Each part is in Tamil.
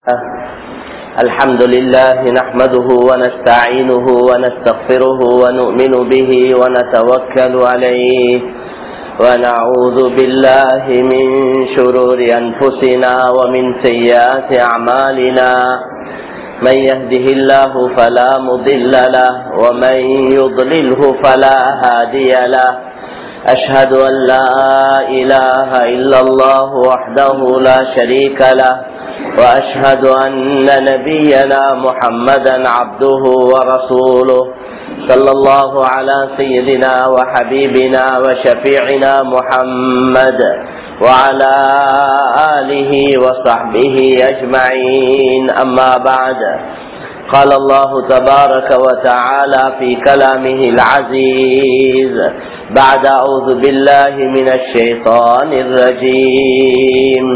الحمد لله نحمده ونستعينه ونستغفره ونؤمن به ونتوكل عليه ونعوذ بالله من شرور أنفسنا ومن سيئات أعمالنا من يهده الله فلا مضل له ومن يضلله فلا هادي له أشهد أن لا إله إلا الله وحده لا شريك له وأشهد أن نبينا محمدا عبده ورسوله صلى الله على سيدنا وحبيبنا وشفيعنا محمد وعلى آله وصحبه أجمعين أما بعد قال الله تبارك وتعالى في كلامه العزيز بعد أعوذ بالله من الشيطان الرجيم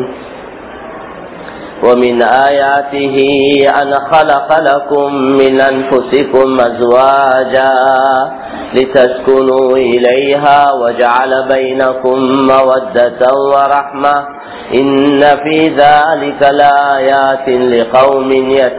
ومن آياته أن خلق لكم من أنفسكم أزواجا لتسكنوا إليها وجعل بينكم مودة ورحمة إن في ذلك لآيات لقوم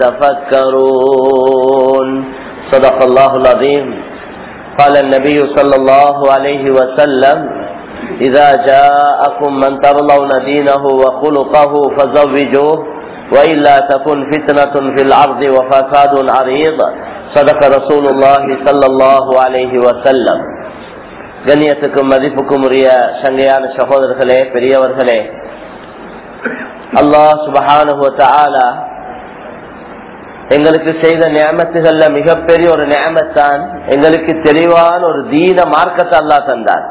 يتفكرون صدق الله العظيم قال النبي صلى الله عليه وسلم إذا جاءكم من ترضون دينه وخلقه فزوجوه وإلا تكن فتنة في الأرض وفساد عريض صدق رسول الله صلى الله عليه وسلم கண்ணியத்துக்கும் மதிப்புக்கும் உரிய சங்கையான சகோதரர்களே பெரியவர்களே அல்லாஹ் சுபஹானுவ எங்களுக்கு செய்த நியமத்துகள்ல மிகப்பெரிய ஒரு நியமத்தான் எங்களுக்கு தெளிவான ஒரு தீன மார்க்கத்தை அல்லா தந்தார்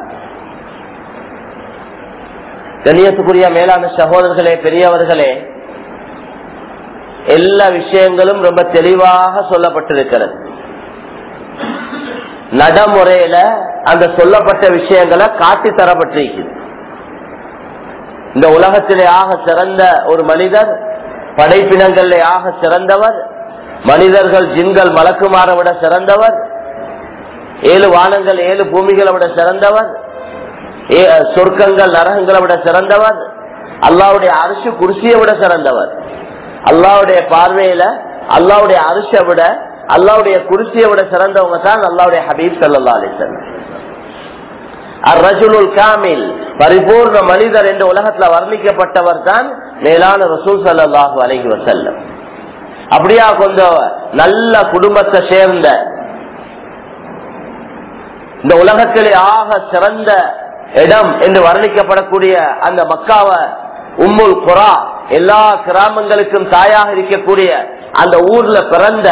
கண்ணியத்துக்குரிய மேலான சகோதரர்களே பெரியவர்களே எல்லா விஷயங்களும் ரொம்ப தெளிவாக சொல்லப்பட்டிருக்கிறது நடைமுறையில அந்த சொல்லப்பட்ட விஷயங்களை காட்டி தரப்பட்டிருக்கிறது இந்த உலகத்திலே ஆக சிறந்த ஒரு மனிதர் படைப்பினங்களிலே ஆக சிறந்தவர் மனிதர்கள் ஜின்கள் மலக்குமாரை விட சிறந்தவர் ஏழு வானங்கள் ஏழு பூமிகளை விட சிறந்தவர் சொர்க்கங்கள் நரகங்களை விட சிறந்தவர் அல்லாவுடைய அரிசி குருசியை விட சிறந்தவர் அல்லாவுடைய பார்வையில அல்லாவுடைய அரிசை விட அல்லாவுடைய குருசியை விட சிறந்தவங்க தான் அல்லாவுடைய ஹபீப் சல்லா அலிசன் அர்ரஜுலுல் காமில் பரிபூர்ண மனிதர் என்ற உலகத்துல வர்ணிக்கப்பட்டவர் தான் மேலான ரசூல் சல்லாஹு அலஹி வசல்லம் அப்படியா கொஞ்சம் நல்ல குடும்பத்தை சேர்ந்த இந்த உலகத்திலே ஆக சிறந்த இடம் என்று வர்ணிக்கப்படக்கூடிய அந்த மக்காவை உம்முல் குரா எல்லா கிராமங்களுக்கும் தாயாக இருக்கக்கூடிய அந்த ஊர்ல பிறந்த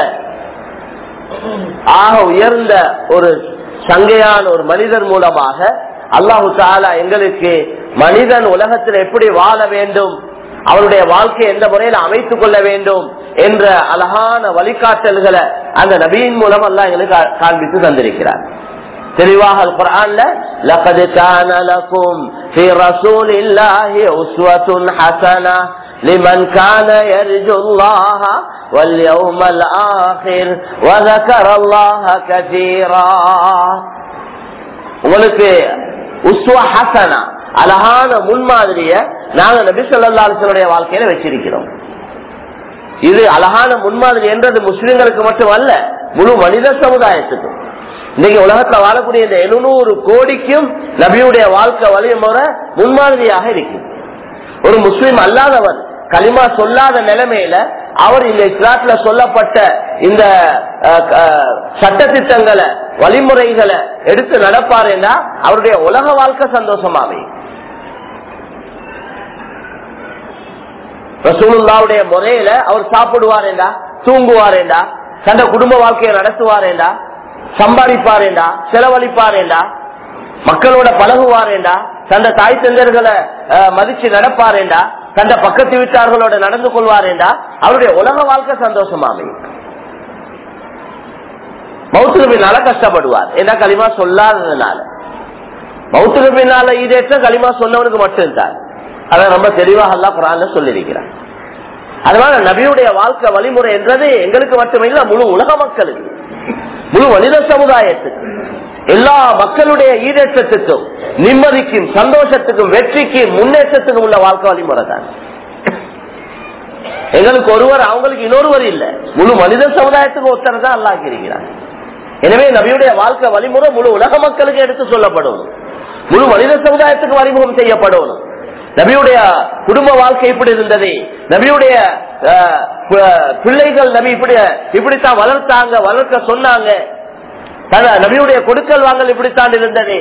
ஆக உயர்ந்த ஒரு சங்கையான ஒரு மனிதர் மூலமாக அல்லாஹு தாலா எங்களுக்கு மனிதன் உலகத்தில் எப்படி வாழ வேண்டும் அவருடைய வாழ்க்கையை எந்த முறையில் அமைத்துக் கொள்ள வேண்டும் என்ற அழகான வழிகாட்டல்களை அந்த நபியின் மூலம் எல்லாம் எங்களுக்கு காண்பித்து தந்திருக்கிறார் தெளிவாக குரான்ல لقد كان لكم في رسول الله أسوة حسنة لمن كان يرجو الله واليوم الآخر وذكر الله كثيرا உங்களுக்கு உஸ்வா ஹசனா அழகான முன்மாதிரிய நாங்க நபி சொல்லாசனுடைய வாழ்க்கையில வச்சிருக்கிறோம் இது அழகான முன்மாதிரி என்றது முஸ்லிம்களுக்கு மட்டுமல்ல முழு மனித சமுதாயத்துக்கும் இன்னைக்கு உலகத்துல வாழக்கூடிய இந்த எழுநூறு கோடிக்கும் நபியுடைய வாழ்க்கை வழிமுறை முன்மாதிரியாக இருக்கு ஒரு முஸ்லீம் அல்லாதவர் களிமா சொல்லாத நிலைமையில அவர் இந்த இஸ்லாத்துல சொல்லப்பட்ட இந்த சட்ட திட்டங்களை வழிமுறைகளை எடுத்து நடப்பாருன்னா அவருடைய உலக வாழ்க்கை சந்தோஷமாவே ரசூலுல்லாவுடைய முறையில அவர் சாப்பிடுவாரேண்டா தூங்குவாரேண்டா தந்த குடும்ப வாழ்க்கையை நடத்துவாரேண்டா சம்பாதிப்பாரேண்டா செலவழிப்பாரேண்டா மக்களோட பழகுவாரேண்டா தந்த தாய் தந்தர்களை மதிச்சு நடப்பாரேண்டா தந்த பக்கத்து வீட்டார்களோட நடந்து கொள்வாரேண்டா அவருடைய உலக வாழ்க்கை சந்தோஷமாமே மௌத்துக்கு பின்னால கஷ்டப்படுவார் என்ன களிமா சொல்லாததுனால மௌத்துக்கு பின்னால ஈடேற்ற களிமா சொன்னவனுக்கு மட்டும்தான் அதை ரொம்ப தெளிவாக அல்லா குரான் சொல்லியிருக்கிறார் அதனால நபியுடைய வாழ்க்கை வழிமுறை என்றது எங்களுக்கு மட்டுமில்ல முழு உலக மக்களுக்கு முழு மனித சமுதாயத்துக்கு எல்லா மக்களுடைய ஈடேற்றத்துக்கும் நிம்மதிக்கும் சந்தோஷத்துக்கும் வெற்றிக்கும் முன்னேற்றத்துக்கும் உள்ள வாழ்க்கை வழிமுறை தான் எங்களுக்கு ஒருவர் அவங்களுக்கு இன்னொருவர் இல்ல முழு மனித சமுதாயத்துக்கு ஒருத்தர் தான் அல்லாஹ் இருக்கிறார் எனவே நபியுடைய வாழ்க்கை வழிமுறை முழு உலக மக்களுக்கு எடுத்து சொல்லப்படும் முழு மனித சமுதாயத்துக்கு அறிமுகம் செய்யப்படணும் நபியுடைய குடும்ப வாழ்க்கை இப்படி இருந்தது நபியுடைய அஹ், பி- பிள்ளைகள் நபி இப்படி இப்படித்தான் வளர்த்தாங்க வளர்க்க சொன்னாங்க தன- நபியுடைய கொடுக்கல் வாங்கல் இப்படித்தான் இருந்தது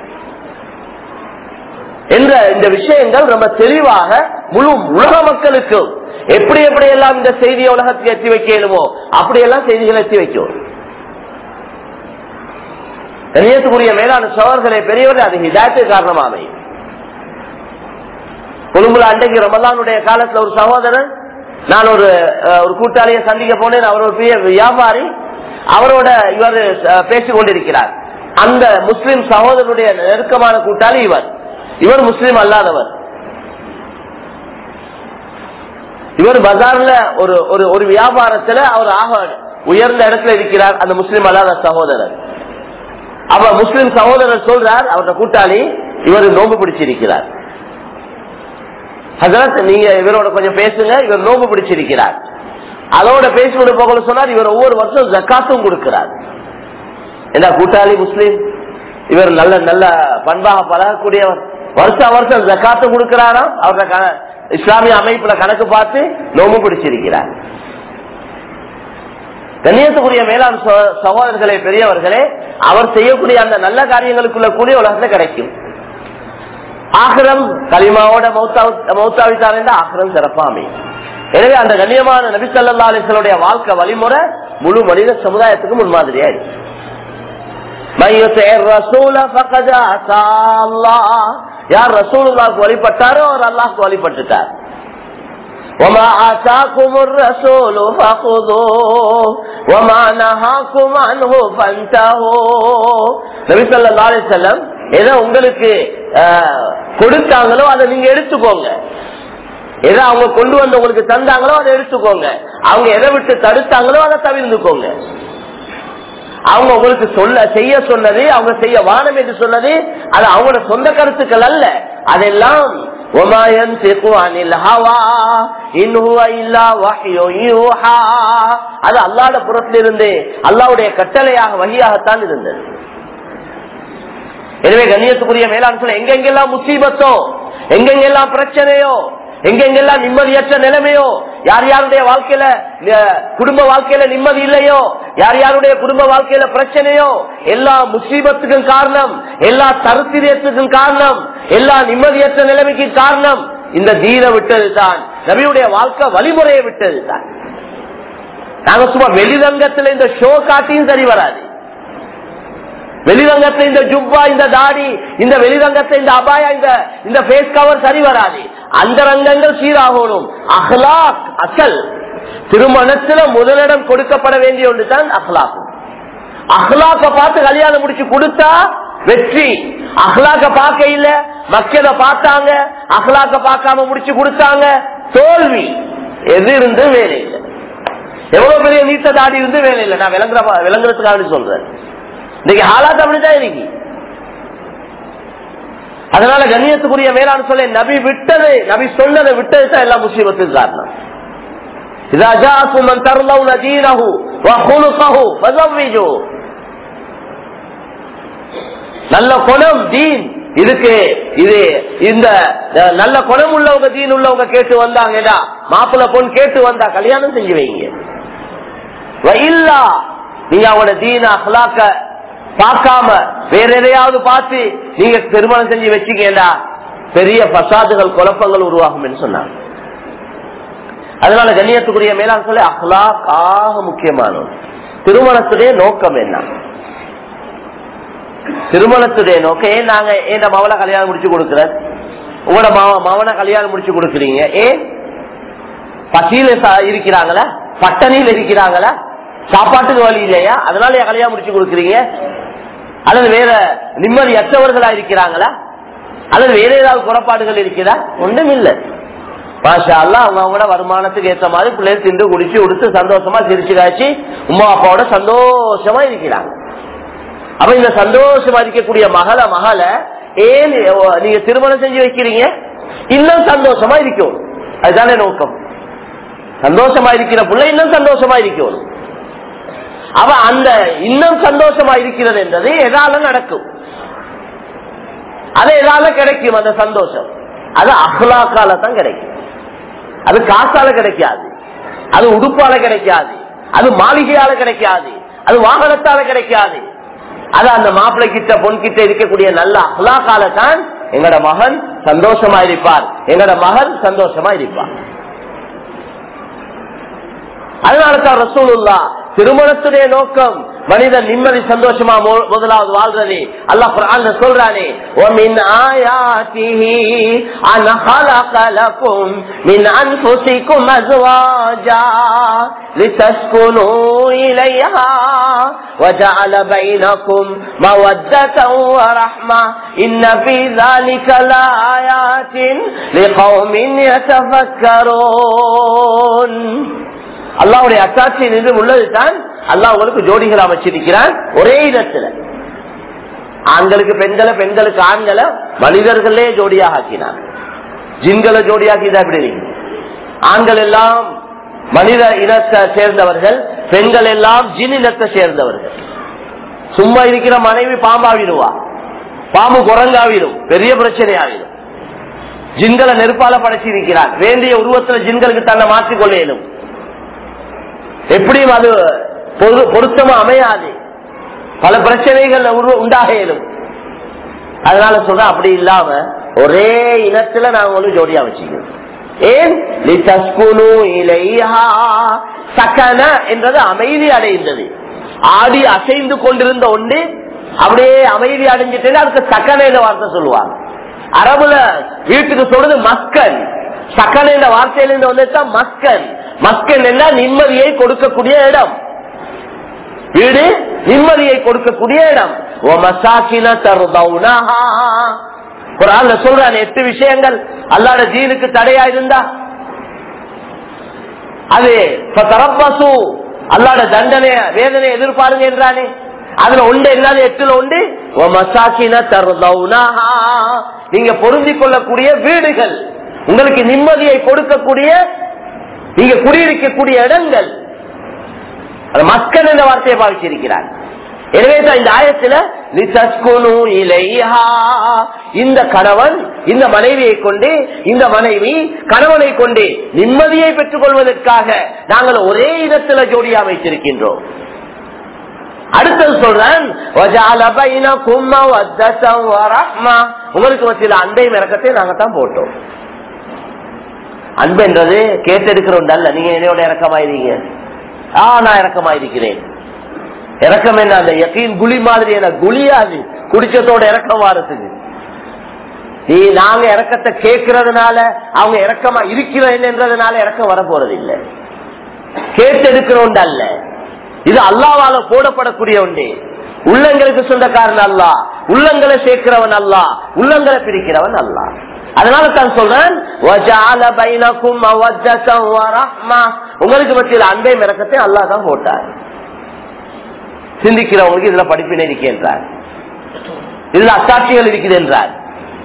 என்ற இந்த விஷயங்கள் ரொம்ப தெளிவாக முழு உலக மக்களுக்கு எப்படி எப்படி எல்லாம் இந்த செய்தியை உலகத்துக்கு எத்தி வைக்கணுமோ அப்படியெல்லாம் செய்திகளை எத்தி வைக்கும் கண்ணியத்துக்குரிய மேலான சோழர்களை பெரியவர்கள் அது ஹிதாயத்து காரணமாக அமையும் கொழும்புல அன்றைக்கு ரமலானுடைய காலத்துல ஒரு சகோதரன் நான் ஒரு அஹ், ஒரு கூட்டாளியை சந்திக்க போனேன் அவர் ஒரு பெரிய வியாபாரி அவரோட இவர் அஹ், பேசிக் கொண்டிருக்கிறார் அந்த முஸ்லிம் சகோதரனுடைய நெருக்கமான கூட்டாளி இவர் இவர் முஸ்லிம் அல்லாதவர் இவர் பஜார்ல ஒரு ஒரு ஒரு வியாபாரத்துல அவர் ஆக உயர்ந்த இடத்துல இருக்கிறார் அந்த முஸ்லிம் அல்லாத சகோதரர் அவர் முஸ்லிம் சகோதரர் சொல்றார் அவரோட கூட்டாளி இவர் நோம்பு பிடிச்சிருக்கிறார் ஹசரத் நீங்க இவரோட கொஞ்சம் பேசுங்க இவர் நோம்பு பிடிச்சிருக்கிறார் அதோட பேசிக்கொண்டு போகல சொன்னார் இவர் ஒவ்வொரு வருஷம் ஜக்காத்தும் கொடுக்கிறார் என்ன கூட்டாளி முஸ்லீம் இவர் நல்ல நல்ல பண்பாக பழகக்கூடியவர் வருஷ வருஷம் ஜக்காத்தும் கொடுக்கிறாராம் அவரோட க- இஸ்லாமிய அமைப்புல கணக்கு பார்த்து நோம்பு பிடிச்சிருக்கிறார் கண்ணியத்துக்குரிய மேலாண் சகோ- சகோதரர்களே பெரியவர்களே அவர் செய்யக்கூடிய அந்த நல்ல காரியங்களுக்குள்ள கூடிய உலகத்துல கிடைக்கும் ஆகிரம் களிமாவோட மௌத்தாவித்தார் என்ற ஆகிரம் சிறப்பா அமையும் எனவே அந்த கண்ணியமான நபி ஸல்லல்லாஹு அலைஹி வஸல்லுடைய வாழ்க்கை வழிமுறை முழு மனித சமுதாயத்துக்கு முன்மாதிரியா இருக்கு من يطع الرسول فقد أطاع الله. யார் ரசூலுல்லாஹ்க்கு வழிபட்டாரோ அவர் அல்லாஹ்க்கு வழிபட்டுட்டார் وما آتاكم الرسول فخذوه وما نهاكم عنه فانتهوا நபி ஸல்லல்லாஹு அலைஹி வஸல்லம் எதை உங்களுக்கு அஹ், கொடுத்தாங்களோ அதை நீங்க எடுத்துக்கோங்க எதை அவங்க கொண்டு வந்து உங்களுக்கு தந்தாங்களோ அதை எடுத்துக்கோங்க அவங்க எதை விட்டு தடுத்தாங்களோ அதை தவிர்த்துக்கோங்க அவங்க உங்களுக்கு சொல்ல செய்ய சொன்னது அவங்க செய்ய வானம் என்று சொன்னது அது அவங்களோட சொந்த கருத்துக்கள் அல்ல அதெல்லாம் وَمَا يَنْطِقُ عَنِ الْهَوَى إِنْ هُوَ إِلَّا وَحْيٌ يُوحَى. அது அல்லாஹ்வுடைய புறத்திலிருந்து அல்லாஹ்வுடைய கட்டளையாக வழியாகத்தான் இருந்தது எனவே கண்ணியத்துக்குரிய மேலாண் சொல்ல எங்கெங்கெல்லாம் முசீபத்தோ எங்கெங்கெல்லாம் பிரச்சனையோ எங்கெங்கெல்லாம் நிம்மதியற்ற நிலைமையோ யார் யாருடைய வாழ்க்கையில அஹ், குடும்ப வாழ்க்கையில நிம்மதி இல்லையோ யார் யாருடைய குடும்ப வாழ்க்கையில பிரச்சனையோ எல்லா முசீபத்துக்கும் காரணம் எல்லா தருத்திரியத்துக்கும் காரணம் எல்லா நிம்மதியற்ற நிலைமைக்கு காரணம் இந்த தீன விட்டது தான் நபியுடைய வாழ்க்கை வழிமுறையை விட்டது தான் நாங்க சும்மா வெளிரங்கத்துல இந்த ஷோ காட்டியும் சரி வராது வெளிரங்கத்தை இந்த ஜுப்பா இந்த தாடி இந்த வெளிரங்கத்தை இந்த அபாயா இந்த இந்த பேஸ் கவர் சரி வராது அந்த ரங்கங்கள் சீராகணும் அஹ்லாக் அசல் திருமணத்துல முதலிடம் கொடுக்கப்பட வேண்டிய ஒன்றுதான் அஹ்லாக் அஹ்லாக்க பார்த்து கல்யாணம் முடிச்சு கொடுத்தா வெற்றி அஹ்லாக்க பார்க்க இல்ல மக்கள பார்த்தாங்க அஹ்லாக்க பார்க்காம முடிச்சு கொடுத்தாங்க தோல்வி எது இருந்து வேலை இல்லை எவ்வளவு பெரிய நீட்ட தாடி இருந்து வேலை இல்லை நான் விளங்குற விளங்குறதுக்காக சொல்றேன் இன்னைக்கு ஹாலாத் அப்படிதான் இருக்கு அதனால கண்ணியத்துக்குரிய மேலான சொல்ல நபி விட்டது நபி சொன்னதை விட்டது தான் எல்லா முஸ்லீமத்துக்கு காரணம் இதா ஜாக்கும் மன் தர்லவுன தீனஹு வ குலுகஹு ஃபஸவ்விஜு நல்ல குணம் தீன் இதுக்கு இது இந்த அஹ், நல்ல குணம் உள்ளவங்க தீன் உள்ளவங்க கேட்டு வந்தாங்கடா மாப்பிள்ள பொண்ணு கேட்டு வந்தா கல்யாணம் செஞ்சு வைங்க வ இல்லா நீங்க அவங்களோட தீன அஹ்லாக்க பார்க்காம வேற எதையாவது பார்த்து நீங்க திருமணம் செஞ்சு வச்சுக்கேண்டா பெரிய பசாதுகள் குழப்பங்கள் உருவாகும் என்று சொன்னாங்க அதனால கண்ணியத்துக்குரிய மேலாண் சொல்லி அஹ்லாக் ஆக முக்கியமானது திருமணத்துடைய நோக்கம் என்ன திருமணத்துடைய நோக்கம் ஏன் நாங்க ஏன் மவளை கல்யாணம் முடிச்சு கொடுக்கிற உங்களோட மவ- மவனை கல்யாணம் முடிச்சு கொடுக்குறீங்க ஏன் பசியில ச- இருக்கிறாங்களா பட்டணியில் இருக்கிறாங்களா சாப்பாட்டுக்கு வழி இல்லையா அதனால ஏன் கல்யாணம் முடிச்சு கொடுக்குறீங்க அல்லது வேற நிம்மதியற்றவர்களா இருக்கிறாங்களா அல்லது வேற ஏதாவது குறைபாடுகள் இருக்குதா ஒன்றும் இல்லை மாஷா அல்லாஹ் அவங்க அவங்களோட வருமானத்துக்கு ஏற்ற மாதிரி பிள்ளைகள் திண்டு குடிச்சு உடுத்து சந்தோஷமா சிரிச்சு காய்ச்சி உமா அப்பாவோட சந்தோஷமா இருக்கிறாங்க அப்ப இந்த சந்தோஷமா இருக்கக்கூடிய மகள மகளை ஏன் நீங்க திருமணம் செஞ்சு வைக்கிறீங்க இன்னும் சந்தோஷமா இருக்கும் அதுதானே நோக்கம் சந்தோஷமா இருக்கிற புள்ள இன்னும் சந்தோஷமா இருக்கணும் அவ அந்த இன்னும் சந்தோஷமா இருக்கிறது என்றது எதால நடக்கும் அது எதால கிடைக்கும் அந்த சந்தோஷம் அது அஹ்லாக்கால தான் கிடைக்கும் அது காசால கிடைக்காது அது உடுப்பால கிடைக்காது அது மாளிகையால கிடைக்காது அது வாகனத்தால கிடைக்காது அது அந்த மாப்பிள்ளை கிட்ட பொன் கிட்ட இருக்கக்கூடிய நல்ல அஹ்லாக்கால தான் எங்கட மகன் சந்தோஷமா இருப்பார் எங்கட மகன் சந்தோஷமா இருப்பார் அதனால தான் ரசூலுல்லா திருமணத்துடைய நோக்கம் மனிதன் நிம்மதி சந்தோஷமா மு- முதலாவது வாழ்றது அல்லாஹ் குர்ஆன்ல சொல்றானே وَمِنْ آيَاتِهِ أَنْ خَلَقَ لَكُم مِنْ أَنفُسِكُمْ أَزْوَاجًا لِتَسْكُنُوا إِلَيْهَا وَجَعَلَ بَيْنَكُمْ مَوَدَّةً وَرَحْمَةً إِنَّ فِي ذَلِكَ لَآيَاتٍ لِقَوْمٍ يَتَفَكَّرُونَ அல்லாவுடைய அத்தாட்சியின் இது உள்ளதுதான் அல்லாஹ் உங்களுக்கு ஜோடிகள் அமைச்சிருக்கிறான் ஒரே இடத்துல ஆண்களுக்கு பெண்களை பெண்களுக்கு ஆண்களை மனிதர்களே ஜோடியாக ஆக்கினார் ஜின்களை ஜோடியாக்கிதா எப்படி ஆண்கள் எல்லாம் மனித இனத்தை சேர்ந்தவர்கள் பெண்கள் எல்லாம் ஜின் இனத்தை சேர்ந்தவர்கள் சும்மா இருக்கிற மனைவி பாம்பாவிடுவா பாம்பு குரங்காவிடும் பெரிய பிரச்சனையாவிடும் ஜின்களை நெருப்பால படைச்சிருக்கிறார் வேண்டிய உருவத்துல ஜின்களுக்கு தன்னை மாற்றிக்கொள்ள இயலும் எப்படியும் அது பொரு- பொருத்தமா அமையாது பல பிரச்சனைகள் உரு- உண்டாக இயலும் அதனால சொல்ற அப்படி இல்லாம ஒரே இனத்துல நாங்க வந்து ஜோடியா வச்சுக்கிறோம் ஏன் லிதஸ்குனு இலைஹா சகன என்றது அமைதி அடைந்தது ஆடி அசைந்து கொண்டிருந்த ஒன்று அப்படியே அமைதி அடைஞ்சிட்டு அதுக்கு சக்கன என்ற வார்த்தை சொல்லுவாங்க அரபுல வீட்டுக்கு சொல்றது மக்கன் சக்கன என்ற வார்த்தையிலிருந்து வந்துதான் மக்கன் மக்கன் என்ன நிம்மதியை கொடுக்கக்கூடிய இடம் வீடு நிம்மதியை கொடுக்கக்கூடிய இடம் وَمَسَاكِنَ تَرْضَوْنَهَا குர்ஆன்ல சொல்றான் எட்டு விஷயங்கள் அல்லாட ஜீனுக்கு தடையா இருந்தா அது ஃபதரப்பசு அல்லாட தண்டனை வேதனை எதிர்பாருங்க என்றானே அதுல உண்டு என்னது எட்டுல உண்டு وَمَسَاكِنَ تَرْضَوْنَهَا நீங்க பொருந்திக் கொள்ளக்கூடிய வீடுகள் உங்களுக்கு நிம்மதியை கொடுக்கக்கூடிய நீங்க குடியிருக்கக்கூடிய இடங்கள் அது மக்கள் என்ற வார்த்தையை பாவிச்சிருக்கிறார் எனவே தான் இந்த ஆயத்துல லிதஸ்குனு இலைஹா இந்த கணவன் இந்த மனைவியை கொண்டு இந்த மனைவி கணவனை கொண்டு நிம்மதியை பெற்றுக் கொள்வதற்காக நாங்கள் ஒரே இடத்துல ஜோடியா வைத்திருக்கின்றோம் அடுத்தது சொல்றேன் وَجَعَلَ بَيْنَكُمْ مَوَدَّةً وَرَحْمَةً உங்களுக்கு மத்தியில் அன்பையும் இறக்கத்தை நாங்க தான் போட்டோம் அன்பு என்றது கேட்டெடுக்கிற ஒன்று அல்ல நீங்க என்னையோட இறக்கமாயிருங்க ஆ நான் இறக்கமாயிருக்கிறேன் இறக்கம் என்ன அந்த யக்கீன் குழி மாதிரி என்ன குழியாது குடிச்சத்தோட இறக்கம் வாரத்துக்கு நீ நாங்க இறக்கத்தை கேட்கறதுனால அவங்க இறக்கமா இருக்கிறேன் என்றதுனால இறக்கம் வர போறது இல்லை கேட்டெடுக்கிற ஒன்று அல்ல இது அல்லாவால போடப்படக்கூடிய ஒன்று உள்ளங்களுக்கு சொந்தக்காரன் அல்ல உள்ளங்களை சேர்க்கிறவன் அல்ல உள்ளங்களை பிரிக்கிறவன் அல்ல அதனால தான் சொல்றேன் وَجَعَلَ بَيْنَكُمْ مَوَدَّةً وَرَحْمَةً உங்களுக்கு மத்தியில் அன்பை மிரக்கத்தை அல்லாஹ் தான் போட்டார் சிந்திக்கிறவங்களுக்கு இதுல படிப்பினை இருக்கின்றார் இதுல அத்தாட்சிகள் இருக்குது என்றார்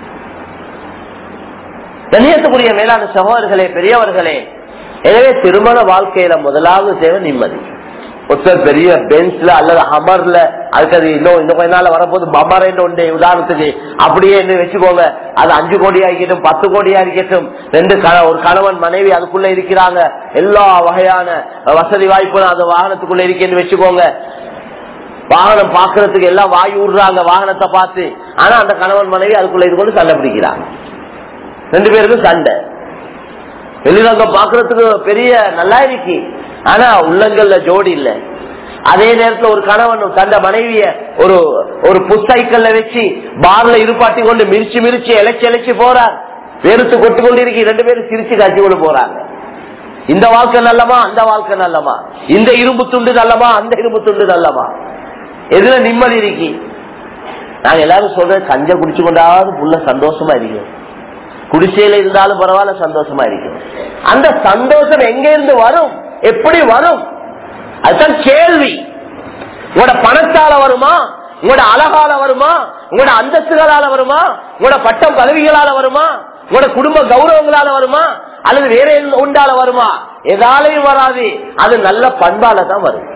கண்ணியத்துக்குரிய மேலான சகோதரர்களே பெரியவர்களே எனவே திருமண வாழ்க்கையில முதலாவது தேவை நிம்மதி ஒருத்தர் பெரிய பெஞ்ச்ல அல்லது ஹமர்ல அதுக்கு இன்னும் இன்னும் கொஞ்ச நாள் வரப்போது பமர் என்று ஒன்று உதாரணத்துக்கு அப்படியே என்ன வச்சுக்கோங்க அது அஞ்சு கோடியா இருக்கட்டும் பத்து கோடியா இருக்கட்டும் ரெண்டு கண- ஒரு கணவன் மனைவி அதுக்குள்ள இருக்கிறாங்க எல்லா வகையான வசதி வாய்ப்புகளும் அந்த வாகனத்துக்குள்ள இருக்கேன்னு வச்சுக்கோங்க வாகனம் பாக்குறதுக்கு எல்லாம் வாய் விடுறாங்க வாகனத்தை பார்த்து ஆனா அந்த கணவன் மனைவி அதுக்குள்ள இது கொண்டு சண்டை பிடிக்கிறாங்க ரெண்டு பேருக்கும் சண்டை வெளிரங்கம் பாக்குறதுக்கு பெரிய நல்லா இருக்கு ஆனா உள்ளங்கள்ல ஜோடி இல்ல அதே நேரத்துல ஒரு கணவன் தந்த மனைவிய ஒரு ஒரு புஸ்தைக்கல்ல வச்சு பார்ல இருப்பாட்டி கொண்டு மிரிச்சு மிரிச்சு இழைச்சி இழைச்சி போறார் வெறுத்து கொட்டு கொண்டு இருக்கு ரெண்டு பேரும் சிரிச்சு காட்சி கொண்டு போறாங்க இந்த வாழ்க்கை நல்லமா அந்த வாழ்க்கை நல்லமா இந்த இரும்பு துண்டு நல்லமா அந்த இரும்பு துண்டு நல்லமா எதுல நிம்மதி இருக்கு நாங்க எல்லாரும் சொல்றேன் கஞ்ச குடிச்சு கொண்டாவது புள்ள சந்தோஷமா இருக்கும் குடிசையில இருந்தாலும் பரவாயில்ல சந்தோஷமா இருக்கும் அந்த சந்தோஷம் எங்க இருந்து வரும் எப்படி வரும் அதுதான் கேள்வி உங்களோட பணத்தால வருமா உங்களோட அழகால வருமா உங்களோட அந்தஸ்துகளால வருமா உங்களோட பட்டம் பதவிகளால வருமா உங்களோட குடும்ப கௌரவங்களால வருமா அல்லது வேற எந்த உண்டால வருமா எதாலையும் வராது அது நல்ல பண்பால தான் வரும்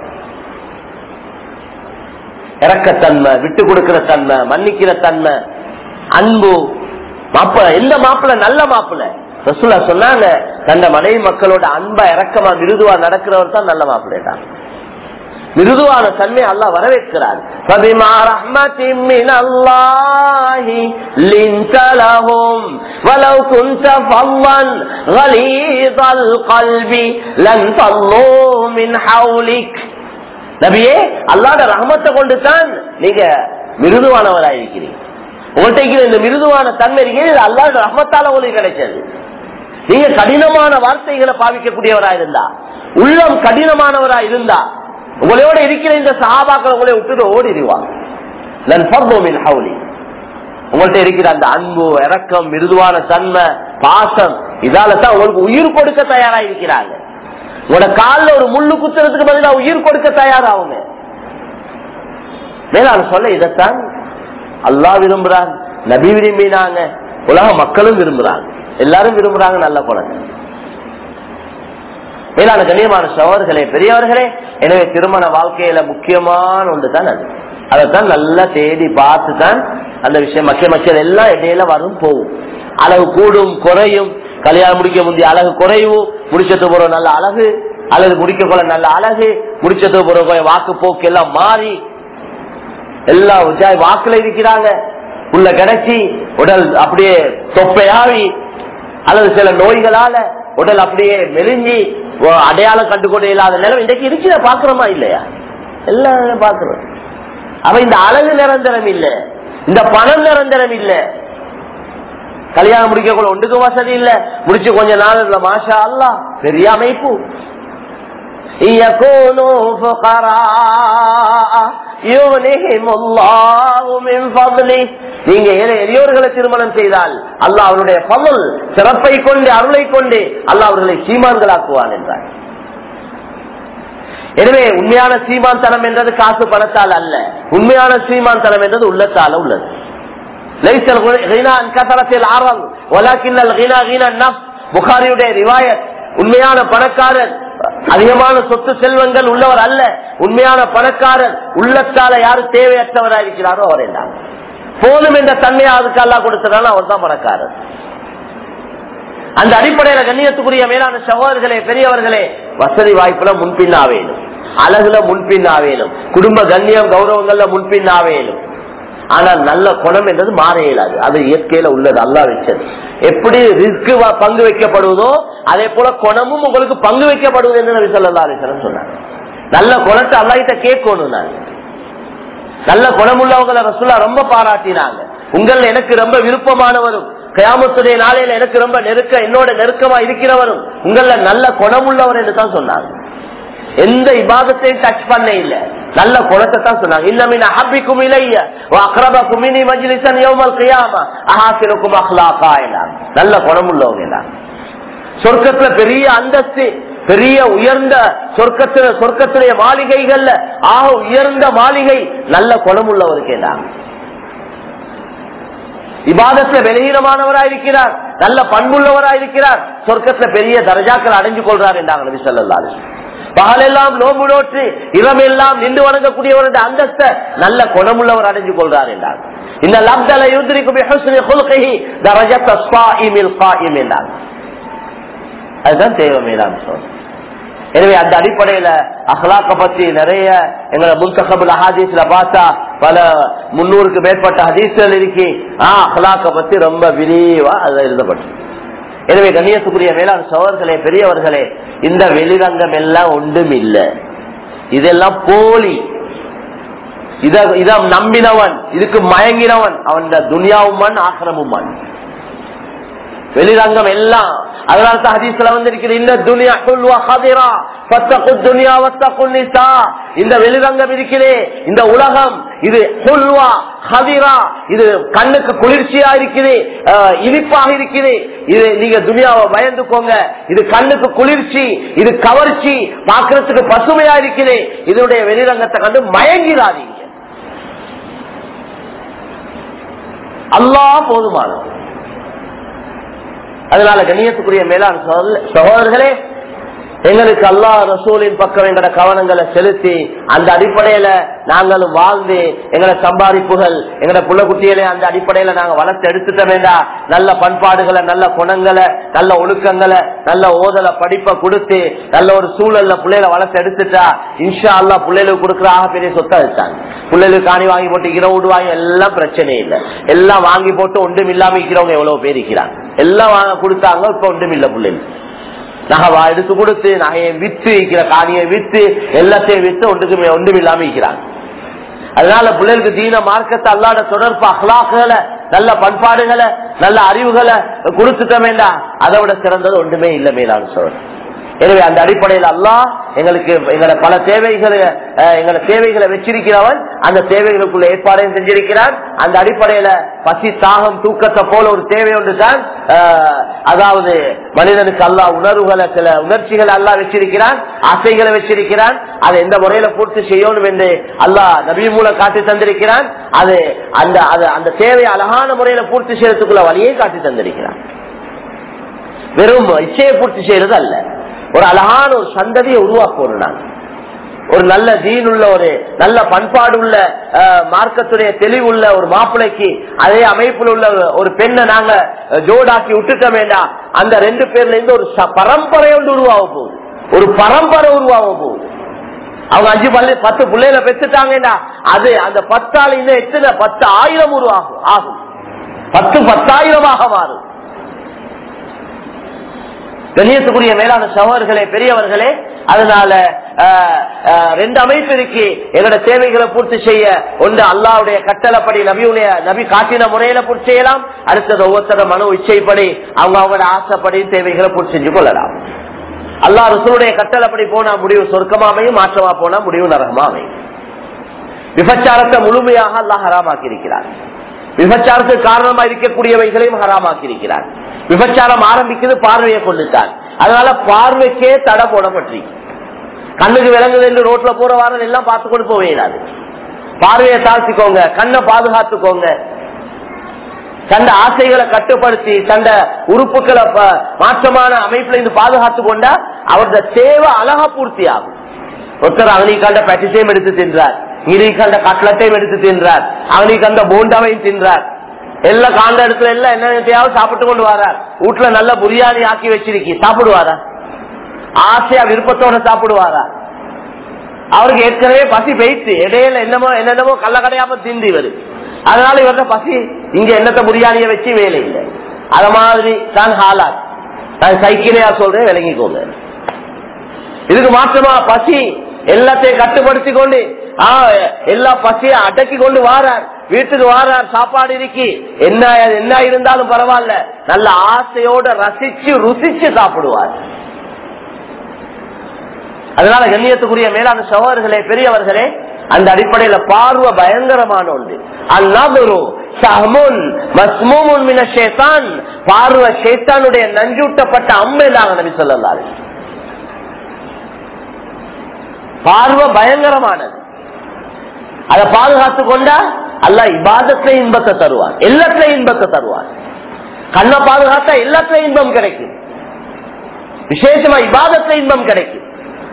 இறக்கத்தன்மை விட்டு கொடுக்கிற தன்மை மன்னிக்கிற தன்மை அன்பு மாப்பிள எந்த மாப்பிள நல்ல மாப்பிள ரசூலா சொன்னாங்க தந்த மனைவி மக்களோட அன்பா இறக்கமா மிருதுவா நடக்கிறவர் தான் நல்ல மாப்பிள்ளைதான் மிருதுவான தன்மை அல்லாஹ் வரவேற்கிறார் فَبِمَا رَحْمَةٍ مِّنَ اللَّهِ لِنْتَ لَهُمْ وَلَوْ كُنْتَ فَظًّا غَلِيظَ الْقَلْبِ لَانفَضُّوا مِنْ حَوْلِكَ நபியே அல்லாஹ்வுடைய ரஹமத்தை கொண்டு தான் நீங்க மிருதுவானவராயிருக்கிறீங்க உங்கள்கிட்ட இருக்கிற இந்த மிருதுவான தன்மை இருக்கிறது இது அல்லாஹ்வுடைய ரஹமத்தால உங்களுக்கு கிடைச்சது நீங்க கடினமான வார்த்தைகளை பாவிக்கக்கூடியவரா இருந்தா உள்ளம் கடினமானவரா இருந்தா உங்களோட இருக்கிற இந்த சகாபாக்கள் உங்களை விட்டுட்டு ஓடிடுவாங்க உங்கள்கிட்ட இருக்கிற அந்த அன்பு இறக்கம் மிருதுவான தன்மை பாசம் இதால தான் உங்களுக்கு உயிர் கொடுக்க தயாரா இருக்கிறாங்க உங்களோட காலில் ஒரு முள்ளு குத்துறதுக்கு பதிலாக உயிர் கொடுக்க தயாராகுங்க மேலான சொல்ல இதைத்தான் அல்லா விரும்புறாங்க நபி விரும்பினாங்க உலக மக்களும் விரும்புறாங்க எல்லாரும் விரும்புறாங்க நல்ல குழந்தை மேலான கண்ணியமான சோழர்களே பெரியவர்களே எனவே திருமண வாழ்க்கையில முக்கியமான ஒன்று தான் அது அதைத்தான் நல்லா தேடி பார்த்து தான் அந்த விஷயம் மக்கிய மக்கள் எல்லாம் இடையில வரும் போகும் அழகு கூடும் குறையும் கல்யாணம் முடிக்க முந்தைய அழகு குறையும் முடிச்சது போற நல்ல அழகு அல்லது முடிக்க போல நல்ல அழகு முடிச்சது போற வாக்கு போக்கு எல்லாம் மாறி எல்லா உச்சாய் வாக்குல இருக்கிறாங்க உள்ள கிடைச்சி உடல் அப்படியே தொப்பையாவி அல்லது சில நோய்களால உடல் அப்படியே மெலிஞ்சி அடையாளம் கண்டுகொள்ள இல்லாத நிலம் இன்றைக்கு இருக்கிற பாக்குறோமா இல்லையா எல்லாம் பாக்குறோம் அவ இந்த அழகு நிரந்தரம் இல்ல இந்த பணம் நிரந்தரம் இல்ல கல்யாணம் முடிக்க கூட ஒன்றுக்கு வசதி இல்ல முடிச்சு கொஞ்ச நாள் மாஷா அல்லா பெரிய அமைப்பு يكونوا فقراء يغنيهم الله من فضله நீங்க எளியோர்களை திருமணம் செய்தால் அல்லாஹ் அவருடைய பலல் சிறப்பை கொண்டு அருளை கொண்டு அல்லாஹ் அவர்களை சீமான்களாக்குவான் என்றார் எனவே உண்மையான சீமான் தனம் என்றது காசு பணத்தால் அல்ல உண்மையான சீமான் தனம் என்றது உள்ளத்தால உள்ளது புகாரியுடைய ரிவாயத் உண்மையான பணக்காரர் அதிகமான சொத்து செல்வங்கள் உள்ளவர் அல்ல உண்மையான பணக்காரர் உள்ளத்தால யாரு தேவையற்றவராக இருக்கிறாரோ அவர் என்றார் போதும் என்ற தன்மையை அதுக்கு அல்லா கொடுத்ததால அவர் தான் பணக்காரர் அந்த அடிப்படையில கண்ணியத்துக்குரிய மேலான சகோதரர்களே பெரியவர்களே வசதி வாய்ப்புல முன்பின்னா வேணும் அழகுல முன்பின்னா வேணும் குடும்ப கண்ணியம் கௌரவங்கள்ல முன்பின்னா வேணும் ஆனால் நல்ல குணம் என்றது மாற இயலாது அது இயற்கையில உள்ளது அல்லா வச்சது எப்படி ரிஸ்க் பங்கு வைக்கப்படுவதோ அதே போல குணமும் உங்களுக்கு பங்கு வைக்கப்படுவது என்று நபி சொல்லா அலிசலம் சொன்னாங்க நல்ல குணத்தை அல்லாஹிட்ட கேட்கணும் நான் நல்ல குணமுள்ளவங்களை ரசுல்லா ரொம்ப பாராட்டினாங்க உங்கள் எனக்கு ரொம்ப விருப்பமானவரும் கயாமத்துடைய நாளையில எனக்கு ரொம்ப நெருக்க என்னோட நெருக்கமா இருக்கிறவரும் உங்கள நல்ல குணமுள்ளவர் என்று தான் சொன்னாங்க எந்த இபாதத்தையும் டச் பண்ண இல்ல நல்ல குணத்தை தான் சொன்னாங்க இன்னமின் அஹபிக்கும் இலைய அக்ரபக்கும் இனி மஜ்லிசன் யௌமல் கியாமா அஹாசிருக்கும் அஹ்லாகா எல்லாம் நல்ல குணமுள்ளவங்க எல்லாம் சொர்க்கத்துல பெரிய அந்தஸ்து பெரிய உயர்ந்த சொர்க்கத்துல சொர்க்கத்துடைய மாளிகைகள்ல ஆக உயர்ந்த மாளிகை நல்ல குணமுள்ளவருக்கு எல்லாம் இபாதத்துல வெளியீனமானவராய் இருக்கிறார் நல்ல பண்புள்ளவராய் இருக்கிறார் சொர்க்கத்துல பெரிய தரஜாக்கள் அடைஞ்சு கொள்றார் என்றாங்க நபி சொல்லல்லாரு பகலெல்லாம் நோம்பு நோற்று இரமெல்லாம் நின்று வணங்கக்கூடியவர் அந்தஸ்த நல்ல குணமுள்ளவர் அடைஞ்சு கொள்றார் என்றார் இந்த லப்தல யுத்திரிக்கும் என்றார் அதுதான் தேவை மேலாம் சொல் எனவே அந்த அடிப்படையில அஹ்லாக்க பத்தி நிறைய எங்களை முன்தகபுல் ஹதீஸ்ல பார்த்தா பல முன்னூறுக்கு மேற்பட்ட ஹதீஸ்கள் இருக்கு ஆஹ் அஹ்லாக்க பத்தி ரொம்ப விரிவா அதுல எழுதப்பட்டு எனவே கண்ணியத்துக்குரிய மேலாண் சோழர்களே பெரியவர்களே இந்த வெளிரங்கம் எல்லாம் ஒன்றும் இல்லை இதெல்லாம் போலி இத இத நம்பினவன் இதுக்கு மயங்கினவன் அவன் துனியாவுமன் ஆசிரமுமான் வெளிரங்கம் எல்லாம் அதனால தான் ஹதீஸ்ல வந்திருக்கிற இந்த துனியா குல்வா ஹதிரா பத்தகு துனியா வத்தகு நிசா இந்த வெளிரங்கம் இருக்கிறே இந்த உலகம் இது குல்வா ஹதிரா இது கண்ணுக்கு குளிர்ச்சியா இருக்குது இனிப்பாக இருக்குது இது நீங்க துனியாவை பயந்துக்கோங்க இது கண்ணுக்கு குளிர்ச்சி இது கவர்ச்சி பாக்குறதுக்கு பசுமையா இருக்குது இதனுடைய வெளிரங்கத்தை கண்டு மயங்கிறாதீங்க அல்லா போதுமானது அதனால கண்ணியத்துக்குரிய மேலாண் சகோதரர்களே எங்களுக்கு அல்லாஹ் ரசூலின் பக்கம் எங்கட கவனங்களை செலுத்தி அந்த அடிப்படையில நாங்களும் வாழ்ந்து எங்கட சம்பாதிப்புகள் எங்கட புள்ள குட்டிகளை அந்த அடிப்படையில நாங்க வளர்த்து எடுத்துட்ட வேண்டாம் நல்ல பண்பாடுகளை நல்ல குணங்களை நல்ல ஒழுக்கங்களை நல்ல ஓதல படிப்பை கொடுத்து நல்ல ஒரு சூழல்ல பிள்ளைகளை வளர்த்து எடுத்துட்டா இன்ஷா அல்லா பிள்ளைகளுக்கு கொடுக்குற ஆக பெரிய சொத்தா இருக்காங்க பிள்ளைகளுக்கு காணி வாங்கி போட்டு இரவு விடுவாங்க எல்லாம் பிரச்சனை இல்லை எல்லாம் வாங்கி போட்டு ஒன்றும் இல்லாம இருக்கிறவங்க எவ்வளவு பேர் இருக்கிறாங்க எல்லாம் வாங்க கொடுத்தாங்க இப்ப ஒன்றும் இல்லை பிள்ளைங்க நகை எடுத்து கொடுத்து நகையை வித்து இருக்கிற காணியை வித்து எல்லாத்தையும் வித்து ஒன்றுக்கு ஒன்றும் இல்லாம இருக்கிறாங்க அதனால பிள்ளைகளுக்கு தீன மார்க்கத்தை அல்லாத தொடர்பு அஹ்லாக்குகளை நல்ல பண்பாடுகளை நல்ல அறிவுகளை கொடுத்துட்ட வேண்டாம் அதை விட சிறந்தது ஒன்றுமே இல்லை மேலான்னு சொல்றேன் எனவே அந்த அடிப்படையில் அல்லாஹ் எங்களுக்கு எங்களை பல தேவைகளை எங்களை தேவைகளை வச்சிருக்கிறவன் அந்த தேவைகளுக்குள்ள ஏற்பாடையும் செஞ்சிருக்கிறான் அந்த அடிப்படையில பசி தாகம் தூக்கத்தை போல ஒரு தேவை ஒன்று தான் அதாவது மனிதனுக்கு அல்லா உணர்வுகளை சில உணர்ச்சிகளை அல்லா வச்சிருக்கிறான் ஆசைகளை வச்சிருக்கிறான் அதை எந்த முறையில பூர்த்தி செய்யணும் என்று அல்லாஹ் நபி மூலம் காட்டி தந்திருக்கிறான் அது அந்த அந்த தேவையை அழகான முறையில பூர்த்தி செய்யறதுக்குள்ள வழியை காட்டி தந்திருக்கிறான் வெறும் இச்சையை பூர்த்தி செய்யறது அல்ல ஒரு அழகான ஒரு சந்ததியை உருவாக்கணும் நாங்க ஒரு நல்ல தீன் உள்ள ஒரு நல்ல பண்பாடு உள்ள மார்க்கத்துடைய தெளிவுள்ள ஒரு மாப்பிளைக்கு அதே அமைப்பில் உள்ள ஒரு பெண்ணை நாங்க ஜோடாக்கி விட்டுக்க வேண்டாம் அந்த ரெண்டு பேர்ல இருந்து ஒரு பரம்பரை ஒன்று உருவாக போகுது ஒரு பரம்பரை உருவாக போகுது அவங்க அஞ்சு பள்ளி பத்து பிள்ளைகளை பெற்றுட்டாங்கன்னா அது அந்த பத்தாள் இன்னும் எத்தனை பத்து ஆயிரம் உருவாகும் ஆகும் பத்து பத்தாயிரமாக மாறும் கண்ணியத்துக்குரிய மேலான சகோதரர்களே பெரியவர்களே அதனால ரெண்டு அமைப்பு இருக்கு எங்களோட தேவைகளை பூர்த்தி செய்ய ஒன்று அல்லாவுடைய கட்டளப்படி நபியுடைய நபி காட்டின முறையில பூர்த்தி செய்யலாம் அடுத்தது ஒவ்வொருத்தர மனு இச்சைப்படி அவங்க அவங்களோட ஆசைப்படி தேவைகளை பூர்த்தி செஞ்சு கொள்ளலாம் அல்லா ரசூலுடைய கட்டளப்படி போனா முடிவு சொர்க்கமாமையும் மாற்றமா போனா முடிவு நரகமாமையும் விபச்சாரத்தை முழுமையாக அல்லாஹ் ஹராமாக்கி இருக்கிறார் விபச்சாரத்துக்கு காரணமா இருக்கக்கூடியவைகளையும் ஹராமாக்கி இருக்கிறார் விபச்சாரம் ஆரம்பிக்குது பார்வையை கொண்டுட்டார் அதனால பார்வைக்கே தடை போடப்பட்டிருக்கு கண்ணுக்கு விளங்குது என்று ரோட்ல போற வாரம் எல்லாம் பார்த்து கொண்டு போவேடாது பார்வையை தாழ்த்திக்கோங்க கண்ணை பாதுகாத்துக்கோங்க தண்ட ஆசைகளை கட்டுப்படுத்தி தண்ட உறுப்புகளை மாற்றமான அமைப்புல இருந்து பாதுகாத்து கொண்டா அவரது தேவை அழகா பூர்த்தி ஆகும் ஒருத்தர் அவனி கண்ட பட்டிசையும் எடுத்து தின்றார் இனி கண்ட கட்லட்டையும் எடுத்து தின்றார் அவனி கண்ட போண்டாவையும் தின்றார் எல்லாம் காண்ட இடத்துல எல்லாம் என்ன தேவை சாப்பிட்டு கொண்டு வரார் வீட்டுல நல்ல புரியாணி ஆக்கி வச்சிருக்கி சாப்பிடுவாரா ஆசையா விருப்பத்தோட சாப்பிடுவாரா அவருக்கு ஏற்கனவே பசி பெய்த்து இடையில என்னமோ என்னென்னமோ கள்ள கடையாம திண்டி வருது அதனால இவர்கிட்ட பசி இங்க என்னத்த புரியாணிய வச்சு வேலை இல்லை அத மாதிரி தான் ஹாலாத் நான் சைக்கிளையா சொல்றேன் விளங்கிக்கோங்க இதுக்கு மாற்றமா பசி எல்லாத்தையும் கட்டுப்படுத்தி கொண்டு எல்லா பசியும் அடக்கி கொண்டு வாரார் வீட்டுக்கு வாரார் சாப்பாடு இருக்கி என்ன என்ன இருந்தாலும் பரவாயில்ல நல்ல ஆசையோட ரசிச்சு ருசிச்சு சாப்பிடுவார் அதனால கண்ணியத்துக்குரிய மேலான சகோதரர்களே பெரியவர்களே அந்த அடிப்படையில பார்வை பயங்கரமான ஒன்று அல்லாதொரு பார்வை சேத்தானுடைய நஞ்சூட்டப்பட்ட அம்மையிலாக நபி சொல்லலாரு பார்வை பயங்கரமானது அதை பாதுகாத்து கொண்டா அல்ல இபாதத்திலே இன்பத்தை தருவார் எல்லாத்திலையும் இன்பத்தை தருவார் கண்ணை பாதுகாத்தா எல்லாத்திலையும் இன்பம் கிடைக்கும் விசேஷமா இபாதத்துல இன்பம் கிடைக்கும்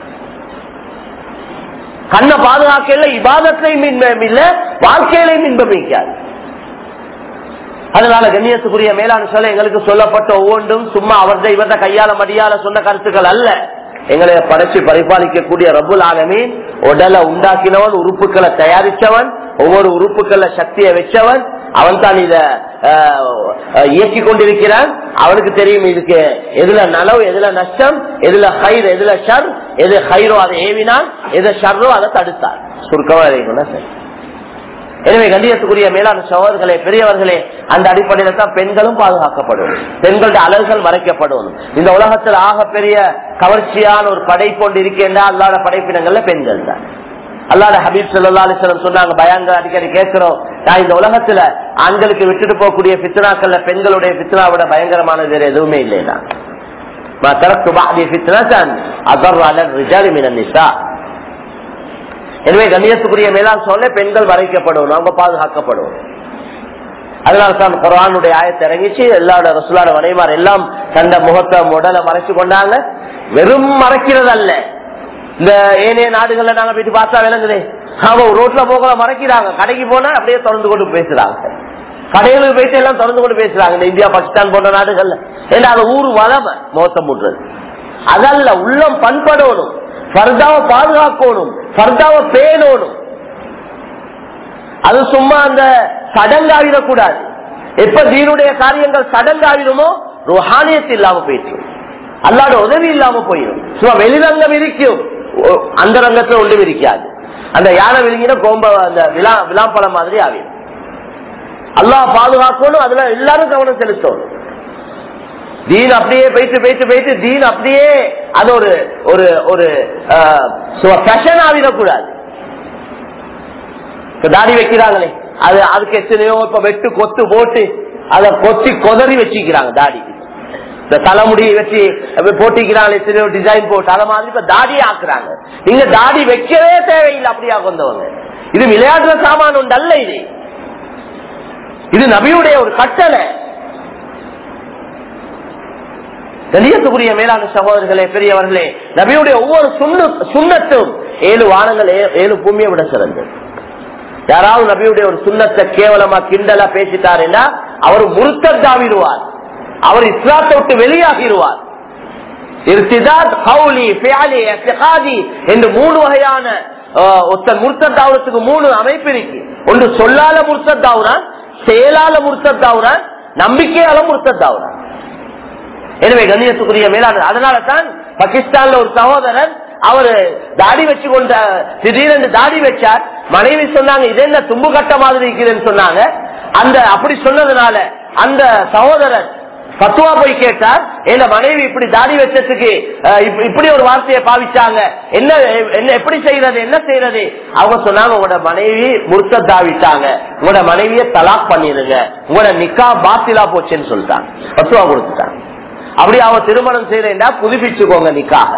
கண்ணை பாதுகாக்கல இபாதத்திலையும் இன்பம் இல்ல வாழ்க்கையிலையும் இன்பம் இருக்காது அதனால கண்ணியத்துக்குரிய மேலான சொல்ல எங்களுக்கு சொல்லப்பட்ட ஒவ்வொன்றும் சும்மா அவர்த இவர்த கையால மடியால சொன்ன கருத்துக்கள் அல்ல எங்களை படைச்சு பரிபாலிக்கக்கூடிய ரபுல் ஆலமீன் உடலை உண்டாக்கினவன் உறுப்புகளை தயாரிச்சவன் ஒவ்வொரு உறுப்புகள்ல சக்தியை வச்சவன் அவன் தான் இத இயக்கி கொண்டிருக்கிறான் அவனுக்கு தெரியும் இதுக்கு எதுல நலவு எதுல நஷ்டம் எதுல ஹைர் எதுல ஷர் எது ஹைரோ அதை ஏவினான் எது ஷர்ரோ அதை தடுத்தார் சுருக்கமா இருக்கணும்னா சரி எனவே கண்டியத்துக்குரிய மேலான சகோதரர்களே பெரியவர்களே அந்த அடிப்படையில தான் பெண்களும் பாதுகாக்கப்படும் பெண்களுடைய அழகுகள் மறைக்கப்படும் இந்த உலகத்தில் ஆக பெரிய கவர்ச்சியான ஒரு படைப்பு ஒன்று இருக்கின்ற அல்லாத படைப்பினங்கள்ல பெண்கள் தான் அல்லாத ஹபீப் சல்லா அலிஸ்லம் சொன்னாங்க பயங்கர அடிக்கடி கேட்கிறோம் நான் இந்த உலகத்துல ஆண்களுக்கு விட்டுட்டு போகக்கூடிய பித்னாக்கள்ல பெண்களுடைய பித்னாவோட பயங்கரமானது வேற எதுவுமே இல்லைனா எனவே கண்ணியத்துக்குரிய மேலாண் சொல்ல பெண்கள் வரைக்கப்படும் அவங்க பாதுகாக்கப்படும் அதனால தான் குரானுடைய ஆயத்தை இறங்கிச்சு எல்லாரோட ரசுலாட மனைமார் எல்லாம் தந்த முகத்தை உடலை மறைச்சு கொண்டாங்க வெறும் மறைக்கிறது அல்ல இந்த ஏனைய நாடுகள்ல நாங்க போயிட்டு பார்த்தா விளங்குதே அவன் ரோட்ல போகல மறைக்கிறாங்க கடைக்கு போனா அப்படியே தொடர்ந்து கொண்டு பேசுறாங்க கடைகளுக்கு போயிட்டு எல்லாம் தொடர்ந்து கொண்டு பேசுறாங்க இந்த இந்தியா பாகிஸ்தான் போன்ற நாடுகள்ல ஏன்னா அது ஊர் வளமை மோசம் முடுறது அதல்ல உள்ளம் பண்படணும் பர்தாவை பாதுகாக்கணும் பர்தாவை பேணணும் அது சும்மா அந்த சடங்காவிடக்கூடாது எப்ப தீனுடைய காரியங்கள் சடங்காவிடுமோ ருஹானியத்து இல்லாம போயிட்டு அல்லாட உதவி இல்லாம போயிடும் சும்மா வெளிரங்கம் இருக்கும் ஒ- அந்த ரங்கத்துல ஒன்றும் இருக்காது அந்த யானை விழுங்கின கோம்ப அந்த விழா விழாப்பழம் மாதிரி ஆவிடும் அல்லாஹ் பாதுகாக்கணும் அதுல எல்லாரும் கவனம் செலுத்தணும் தீன் அப்படியே போயிட்டு போயிட்டு போயிட்டு தீன் அப்படியே அது ஒரு ஒரு ஒரு ஃபேஷன் ஆகிடக்கூடாது இப்ப தாடி வைக்கிறாங்களே அது அதுக்கு எத்தனையோ இப்ப வெட்டு கொத்து போட்டு அதை கொத்தி கொதறி வச்சுக்கிறாங்க தாடி இந்த தலைமுடி வச்சு அப்படி போட்டிக்கிறாங்க எத்தனையோ டிசைன் போட்டு அதை மாதிரி இப்ப தாடியே ஆக்குறாங்க நீங்க தாடி வைக்கவே தேவையில்லை அப்படியா கொண்டவங்க இது விளையாட்டுல சாமான் உண்டு அல்ல இது இது நபியுடைய ஒரு கட்டளை கணியத்துக்குரிய மேலான சகோதரர்களே பெரியவர்களே நபியுடைய ஒவ்வொரு சுண்ணு சுண்ணத்தும் ஏழு வானங்கள் ஏ- ஏழு பூமியை விட சிறந்தது யாராவது நபியுடைய ஒரு சுண்ணத்தை கேவலமா கிண்டலா பேசிட்டாருன்னா அவர் முருத்தத்தாவிடுவார் அவர் இஸ்லாத்தை விட்டு வெளியாகிடுவார் இர்திதாத், கௌலி, ஃபியாலி, இஅ்திகாதி என்று மூணு வகையான ஆஹ், ஒருத்தன் முர்த்தத்தாவுறதுக்கு மூணு அமைப்பு இருக்கு ஒன்று சொல்லால முர்த்தத்தாவுறான் செயலால முர்த்தத்தாவுறான் நம்பிக்கையால முர்த்தத்தாவுறான் எனவே கண்ணியத்துக்குரிய மேலான அதனால தான் பாகிஸ்தான்ல ஒரு சகோதரன் அவரு தாடி வச்சு கொண்ட திடீரென்று தாடி வச்சார் மனைவி சொன்னாங்க இது என்ன தும்பு கட்ட மாதிரி இருக்குதுன்னு சொன்னாங்க அந்த அப்படி சொன்னதுனால அந்த சகோதரன் பத்துவா போய் கேட்டார் என்ன மனைவி இப்படி தாடி வச்சதுக்கு அஹ், இப்ப- இப்படி ஒரு வார்த்தையை பாவிச்சாங்க என்ன என்ன எப்படி செய்யறது என்ன செய்யறது அவங்க சொன்னாங்க உங்களோட மனைவி முர்த்த தாவிட்டாங்க உங்களோட மனைவியை தலாக் பண்ணிருங்க உங்களோட நிக்கா பாத்திலா போச்சுன்னு சொல்லிட்டாங்க பத்துவா கொடுத்துட்டாங்க அப்படி அவ திருமணம் செய்யறா புதுப்பிச்சுக்கோங்க நிக்காக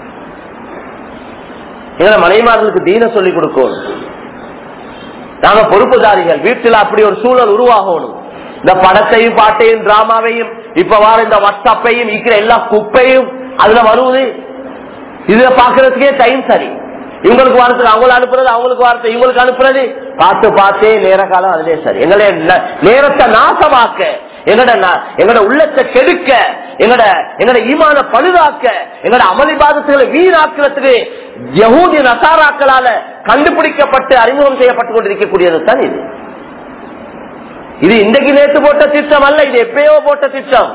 எங்களை மனைமார்களுக்கு தீன சொல்லி கொடுக்கணும் நாங்க பொறுப்புதாரிகள் வீட்டில் அப்படி ஒரு சூழல் உருவாகணும் இந்த படத்தையும் பாட்டையும் டிராமாவையும் இப்ப வார இந்த வாட்ஸ்அப்பையும் இருக்கிற எல்லா குப்பையும் அதுல வருவது இதுல பாக்குறதுக்கே டைம் சரி இவங்களுக்கு வாரத்துக்கு அவங்களுக்கு அனுப்புறது அவங்களுக்கு வாரத்தை இவங்களுக்கு அனுப்புறது பார்த்து பார்த்தே நேர காலம் அதுலயே சரி எங்களை ந- நேரத்தை நாசமாக்க எங்கட ந- எங்கட உள்ளத்தை கெடுக்க எங்கட எங்கட ஈமான பழுதாக்க எங்கட அமளிபாதத்துகளை வீணாக்கிறதுக்கு யகூதி நசாராக்களால கண்டுபிடிக்கப்பட்டு அறிமுகம் செய்யப்பட்டுக் கொண்டிருக்கக்கூடியது தான் இது இது இன்றைக்கு நேற்று போட்ட திட்டம் அல்ல இது எப்பயோ போட்ட திட்டம்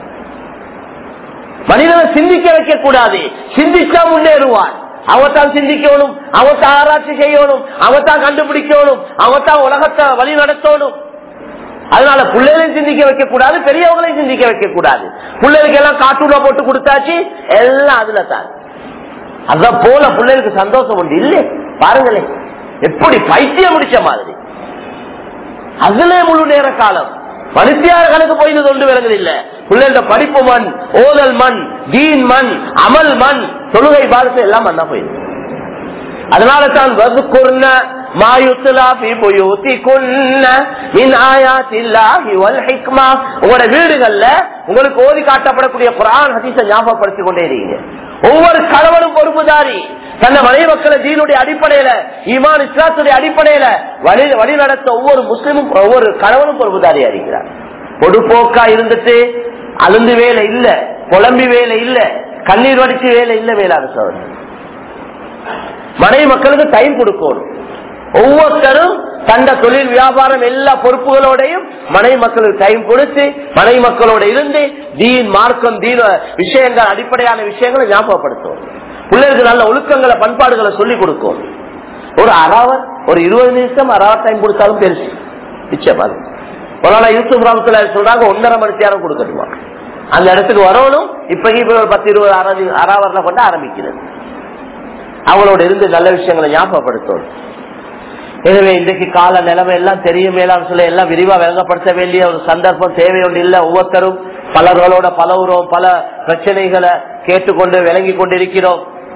மனிதனை சிந்திக்க வைக்க கூடாது சிந்திச்சா முன்னேறுவான் அவத்தான் சிந்திக்கணும் அவத்தான் ஆராய்ச்சி செய்யணும் அவத்தான் கண்டுபிடிக்கணும் அவத்தான் உலகத்தை வழி நடத்தணும் அதனால பிள்ளைகளையும் சிந்திக்க வைக்க கூடாது பெரியவங்களையும் சிந்திக்க வைக்க கூடாது பிள்ளைகளுக்கு எல்லாம் கார்ட்டூனா போட்டு கொடுத்தாச்சு எல்லாம் அதுல தான் அத போல பிள்ளைகளுக்கு சந்தோஷம் உண்டு இல்லை பாருங்களேன் எப்படி பைத்தியம் முடிச்ச மாதிரி அதுல முழு நேர காலம் மனுஷியார் கணக்கு போய் தொண்டு விளங்குது இல்ல பிள்ளைகள படிப்பு மண் ஓதல் மண் தீன் மண் அமல் மண் தொழுகை பாரத்தை எல்லாம் மண்ணா போயிருக்கு அதனால தான் வதுக்குர்ன மாயுத்துலா ஃபி புயூதிகுன்ன மின் ஆயாத்தில்லாஹி வல் ஹிக்மா உங்களோட வீடுகள்ல உங்களுக்கு ஓதி காட்டப்படக்கூடிய குர்ஆன் ஹதீஸை ஞாபகப்படுத்திக் கொண்டே இருக்கீங்க ஒவ்வொரு கணவனும் பொறுப்புதாரி தன்னை மனைவி மக்களை தீனுடைய அடிப்படையில ஈமான் இஸ்லாத்துடைய அடிப்படையில வழி வழி நடத்த ஒவ்வொரு முஸ்லிமும் ஒவ்வொரு கணவனும் பொறுப்புதாரியா இருக்கிறார் பொடுப்போக்கா இருந்துட்டு அழுந்து வேலை இல்ல குழம்பி வேலை இல்ல கண்ணீர் வடிச்சு வேலை இல்ல வேளாண் சோதனை மனைவி மக்களுக்கு டைம் கொடுக்கணும் ஒவ்வொருத்தரும் தந்த தொழில் வியாபாரம் எல்லா பொறுப்புகளோடையும் மனைவி மக்களுக்கு டைம் கொடுத்து மனைவி மக்களோட இருந்து தீன் மார்க்கம் தீன விஷயங்கள் அடிப்படையான விஷயங்களை ஞாபகப்படுத்தும் பிள்ளைகளுக்கு நல்ல ஒழுக்கங்களை பண்பாடுகளை சொல்லிக் கொடுக்கும் ஒரு அறாவர் ஒரு இருபது நிமிஷம் அறாவர் டைம் கொடுத்தாலும் பெருசு நிச்சயமா அது. ஒரு நாள் யூசுப் ராமத்துல சொல்றாங்க ஒன்னரை மணி நேரம் கொடுக்கட்டுமா அந்த இடத்துக்கு வரணும் இப்ப இப்ப ஒரு பத்து இருபது அரை அறாவர்ல கொண்டு ஆரம்பிக்கிறது அவங்களோட இருந்து நல்ல விஷயங்களை ஞாபகப்படுத்தணும் எனவே இன்றைக்கு கால நிலைமை எல்லாம் தெரியும் மேலாம் சொல்ல எல்லாம் விரிவா விளங்கப்படுத்த வேண்டிய ஒரு சந்தர்ப்பம் தேவை ஒன்று இல்ல ஒவ்வொருத்தரும் பலர்களோட பலவுறோம் பல பிரச்சனைகளை கேட்டுக்கொண்டு விளங்கி கொண்டிருக்கிறோம்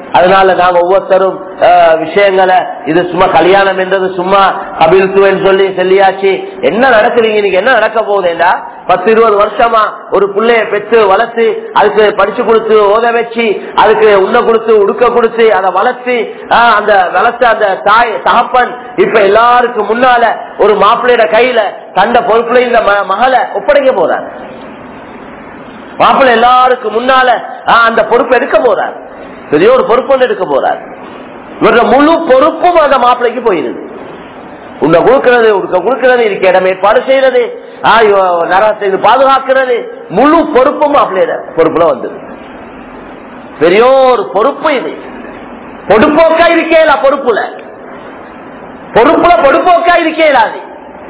அதனால நாங்க ஒவ்வொருத்தரும் அஹ், விஷயங்களை இது சும்மா கல்யாணம் என்றது சும்மா கபில்துவன் சொல்லி சொல்லியாச்சு என்ன நடக்குறீங்க இன்னைக்கு என்ன நடக்க போகுதுண்டா பத்து இருபது வருஷமா ஒரு பிள்ளைய பெற்று வளர்த்து அதுக்கு படிச்சு கொடுத்து ஓத வச்சு அதுக்கு உண்ண கொடுத்து உடுக்க கொடுத்து அதை வளர்த்து ஆஹ், அந்த வளர்த்த அந்த தாய் தகப்பன் இப்ப எல்லாருக்கும் முன்னால ஒரு மாப்பிள்ளையோட கையில தந்த பொறுப்புல இந்த ம- மகளை ஒப்படைக்க போறார் மாப்பிள்ளை எல்லாருக்கும் முன்னால ஆஹ், அந்த பொறுப்பு எடுக்க போறார் பெரிய ஒரு பொறுப்பு ஒன்று எடுக்க போறார் இவரோட முழு பொறுப்பும் அந்த மாப்பிள்ளைக்கு போயிருது உன்னை கொடுக்கிறது உடுக்க கொடுக்கிறது இருக்க இடம் ஏற்பாடு செய்யறது நரகத்தை இது பாதுகாக்கிறது முழு பொறுப்பும் மாப்பிள்ளையோட பொறுப்புல வந்தது பெரிய ஒரு பொறுப்பு இது பொடுப்போக்கா இருக்கேல பொறுப்புல பொறுப்புல பொடுப்போக்கா இருக்கேலாது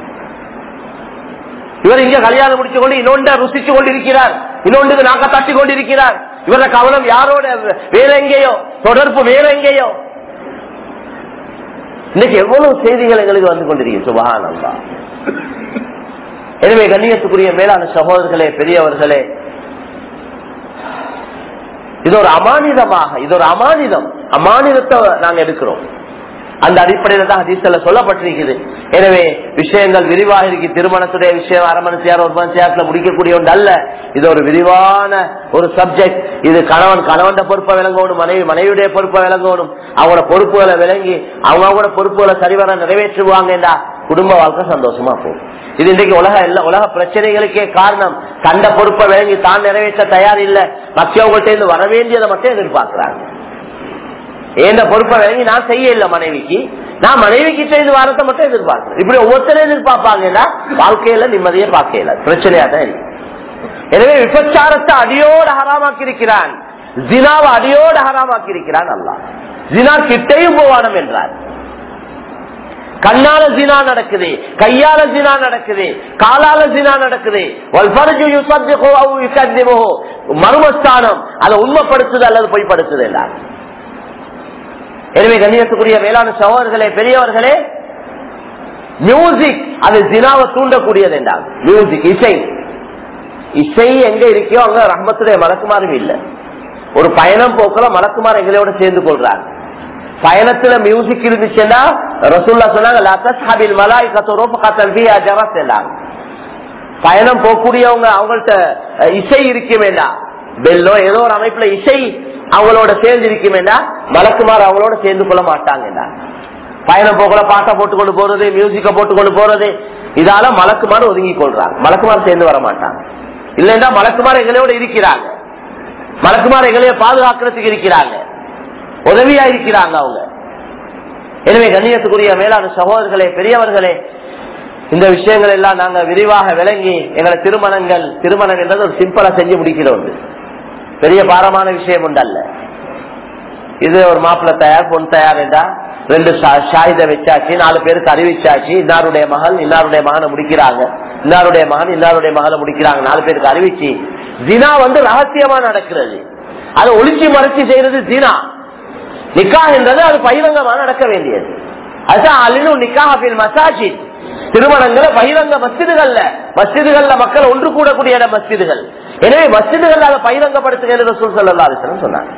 இவர் இங்க கல்யாணம் முடிச்சு கொண்டு இன்னொண்ட ருசிச்சு கொண்டிருக்கிறார் இன்னொன்றுக்கு நாக்க தட்டி கொண்டிருக்கிறார் இவர கவனம் யாரோட வேற எங்கேயோ தொடர்பு வேற எங்கேயோ இன்னைக்கு எவ்வளவு செய்திகள் எங்களுக்கு வந்து கொண்டிருக்கு சுபகானந்தா எனவே கண்ணியத்துக்குரிய மேலான சகோதரர்களே பெரியவர்களே இது ஒரு அமானிதமாக இது ஒரு அமானிதம் அமானிதத்தை நாங்க எடுக்கிறோம் அந்த அடிப்படையில தான் ஹதீஸ்ல சொல்லப்பட்டிருக்குது எனவே விஷயங்கள் விரிவாக இருக்கு திருமணத்துடைய விஷயம் அரை மணி நேரம் ஒரு மணி நேரத்துல முடிக்கக்கூடிய ஒன்று அல்ல இது ஒரு விரிவான ஒரு சப்ஜெக்ட் இது கணவன் கணவன் பொறுப்பை விளங்கணும் மனைவி மனைவியுடைய பொறுப்பை விளங்கணும் அவங்களோட பொறுப்புகளை விளங்கி அவங்க அவங்களோட பொறுப்புகளை சரிவர நிறைவேற்றுவாங்கடா குடும்ப வாழ்க்கை சந்தோஷமா போகும் இது இன்றைக்கு உலக எல்லா உலக பிரச்சனைகளுக்கே காரணம் கண்ட பொறுப்பை விளங்கி தான் நிறைவேற்ற தயார் இல்ல மற்றவங்கள்ட்ட இருந்து வர வேண்டியதை மட்டும் எதிர்பார்க்கிறாங்க ஏந்த பொறுப்பை விளங்கி நான் செய்ய இல்ல மனைவிக்கு நான் மனைவிக்கு செய்து வாரத்தை மட்டும் எதிர்பார்க்கிறேன் இப்படி ஒவ்வொருத்தரும் எதிர்பார்ப்பாங்கன்னா வாழ்க்கையில நிம்மதியை பார்க்கல பிரச்சனையா தான் இருக்கு எனவே விபச்சாரத்தை அடியோடு ஹராமாக்கி இருக்கிறான் ஜினாவை அடியோடு ஹராமாக்கி இருக்கிறான் அல்லா ஜினா கிட்டையும் போவானம் என்றார் கண்ணால ஜினா நடக்குது கையால ஜினா நடக்குது காலால ஜினா நடக்குது வல்பரஜு யுசத்திஹு அவ் யுகத்திமுஹு. மர்மஸ்தானம் அதை உண்மைப்படுத்துது அல்லது பொய்ப்படுத்துது எல்லாம் எனவே கண்ணியத்துக்குரிய வேளாண் சகோதரர்களே பெரியவர்களே மியூசிக் அது ஜினாவை தூண்டக்கூடியது என்றால் மியூசிக் இசை இசை எங்க இருக்கையோ அங்க ரஹ்மத்துடைய மலக்குமாரும் இல்ல ஒரு பயணம் போக்குல மலக்குமார் எங்களோட சேர்ந்து கொள்றாங்க பயணத்துல மியூசிக் இருந்துச்சுன்னா ரசூல்லா சொன்னாங்க "லா தஸ்ஹபில் மலாயிகத்து ரஃபகத்தன் ஃபீஹா ஜரஸ்" என்றாங்க. பயணம் போகக்கூடியவங்க அவங்கள்ட்ட அஹ், இசை இருக்குமேண்டா பெல்லோ ஏதோ ஒரு அமைப்புல இசை அவங்களோட சேர்ந்து இருக்குமேண்டா மலக்குமார் அவங்களோட சேர்ந்து கொள்ள மாட்டாங்கடா பயணம் போகல பாட்டை போட்டுக்கொண்டு போறது மியூசிக்க போட்டுக்கொண்டு போறது இதால மலக்குமார் ஒதுங்கி கொள்றாங்க மலக்குமார் சேர்ந்து வர மாட்டாங்க இல்லைன்னா மலக்குமார் எங்களோட இருக்கிறாங்க மலக்குமார் எங்களைய பாதுகாக்கிறதுக்கு இருக்கிறாங்க உதவியா இருக்கிறாங்க அவங்க எனவே கண்ணியத்துக்குரிய மேலான சகோதரர்களே பெரியவர்களே இந்த விஷயங்கள் எல்லாம் நாங்க விரிவாக விளங்கி எங்களை திருமணங்கள் திருமணம் என்றது ஒரு சிம்பிளா செஞ்சு முடிக்கிறோம் பெரிய பாரமான விஷயம் உண்டல்ல இது ஒரு மாப்பிள்ளை தயார் பொன் தயார் என்றா ரெண்டு ஷாயித வச்சாச்சு நாலு பேருக்கு அறிவிச்சாச்சு இன்னாருடைய மகள் இன்னாருடைய மகனை முடிக்கிறாங்க இன்னாருடைய மகன் இன்னாருடைய மகளை முடிக்கிறாங்க நாலு பேருக்கு அறிவிச்சு தினா வந்து ரகசியமா நடக்கிறது அதை ஒளிச்சு மறைச்சு செய்யறது தினா நிக்கா என்றது அது பகிரங்கமா நடக்க வேண்டியது அதுதான் அலினு நிக்காஹில் மசாஜித் திருமணங்களை பகிரங்க மஸ்ஜிதுகள்ல மஸ்ஜிதுகள்ல மக்கள் ஒன்று கூடக்கூடிய இடம் மஸ்ஜிதுகள் எனவே மஸ்ஜிதுகள் அதை பகிரங்கப்படுத்துகிற ரசூல் ஸல்லல்லாஹு அலைஹி வஸல்லம் சொன்னாங்க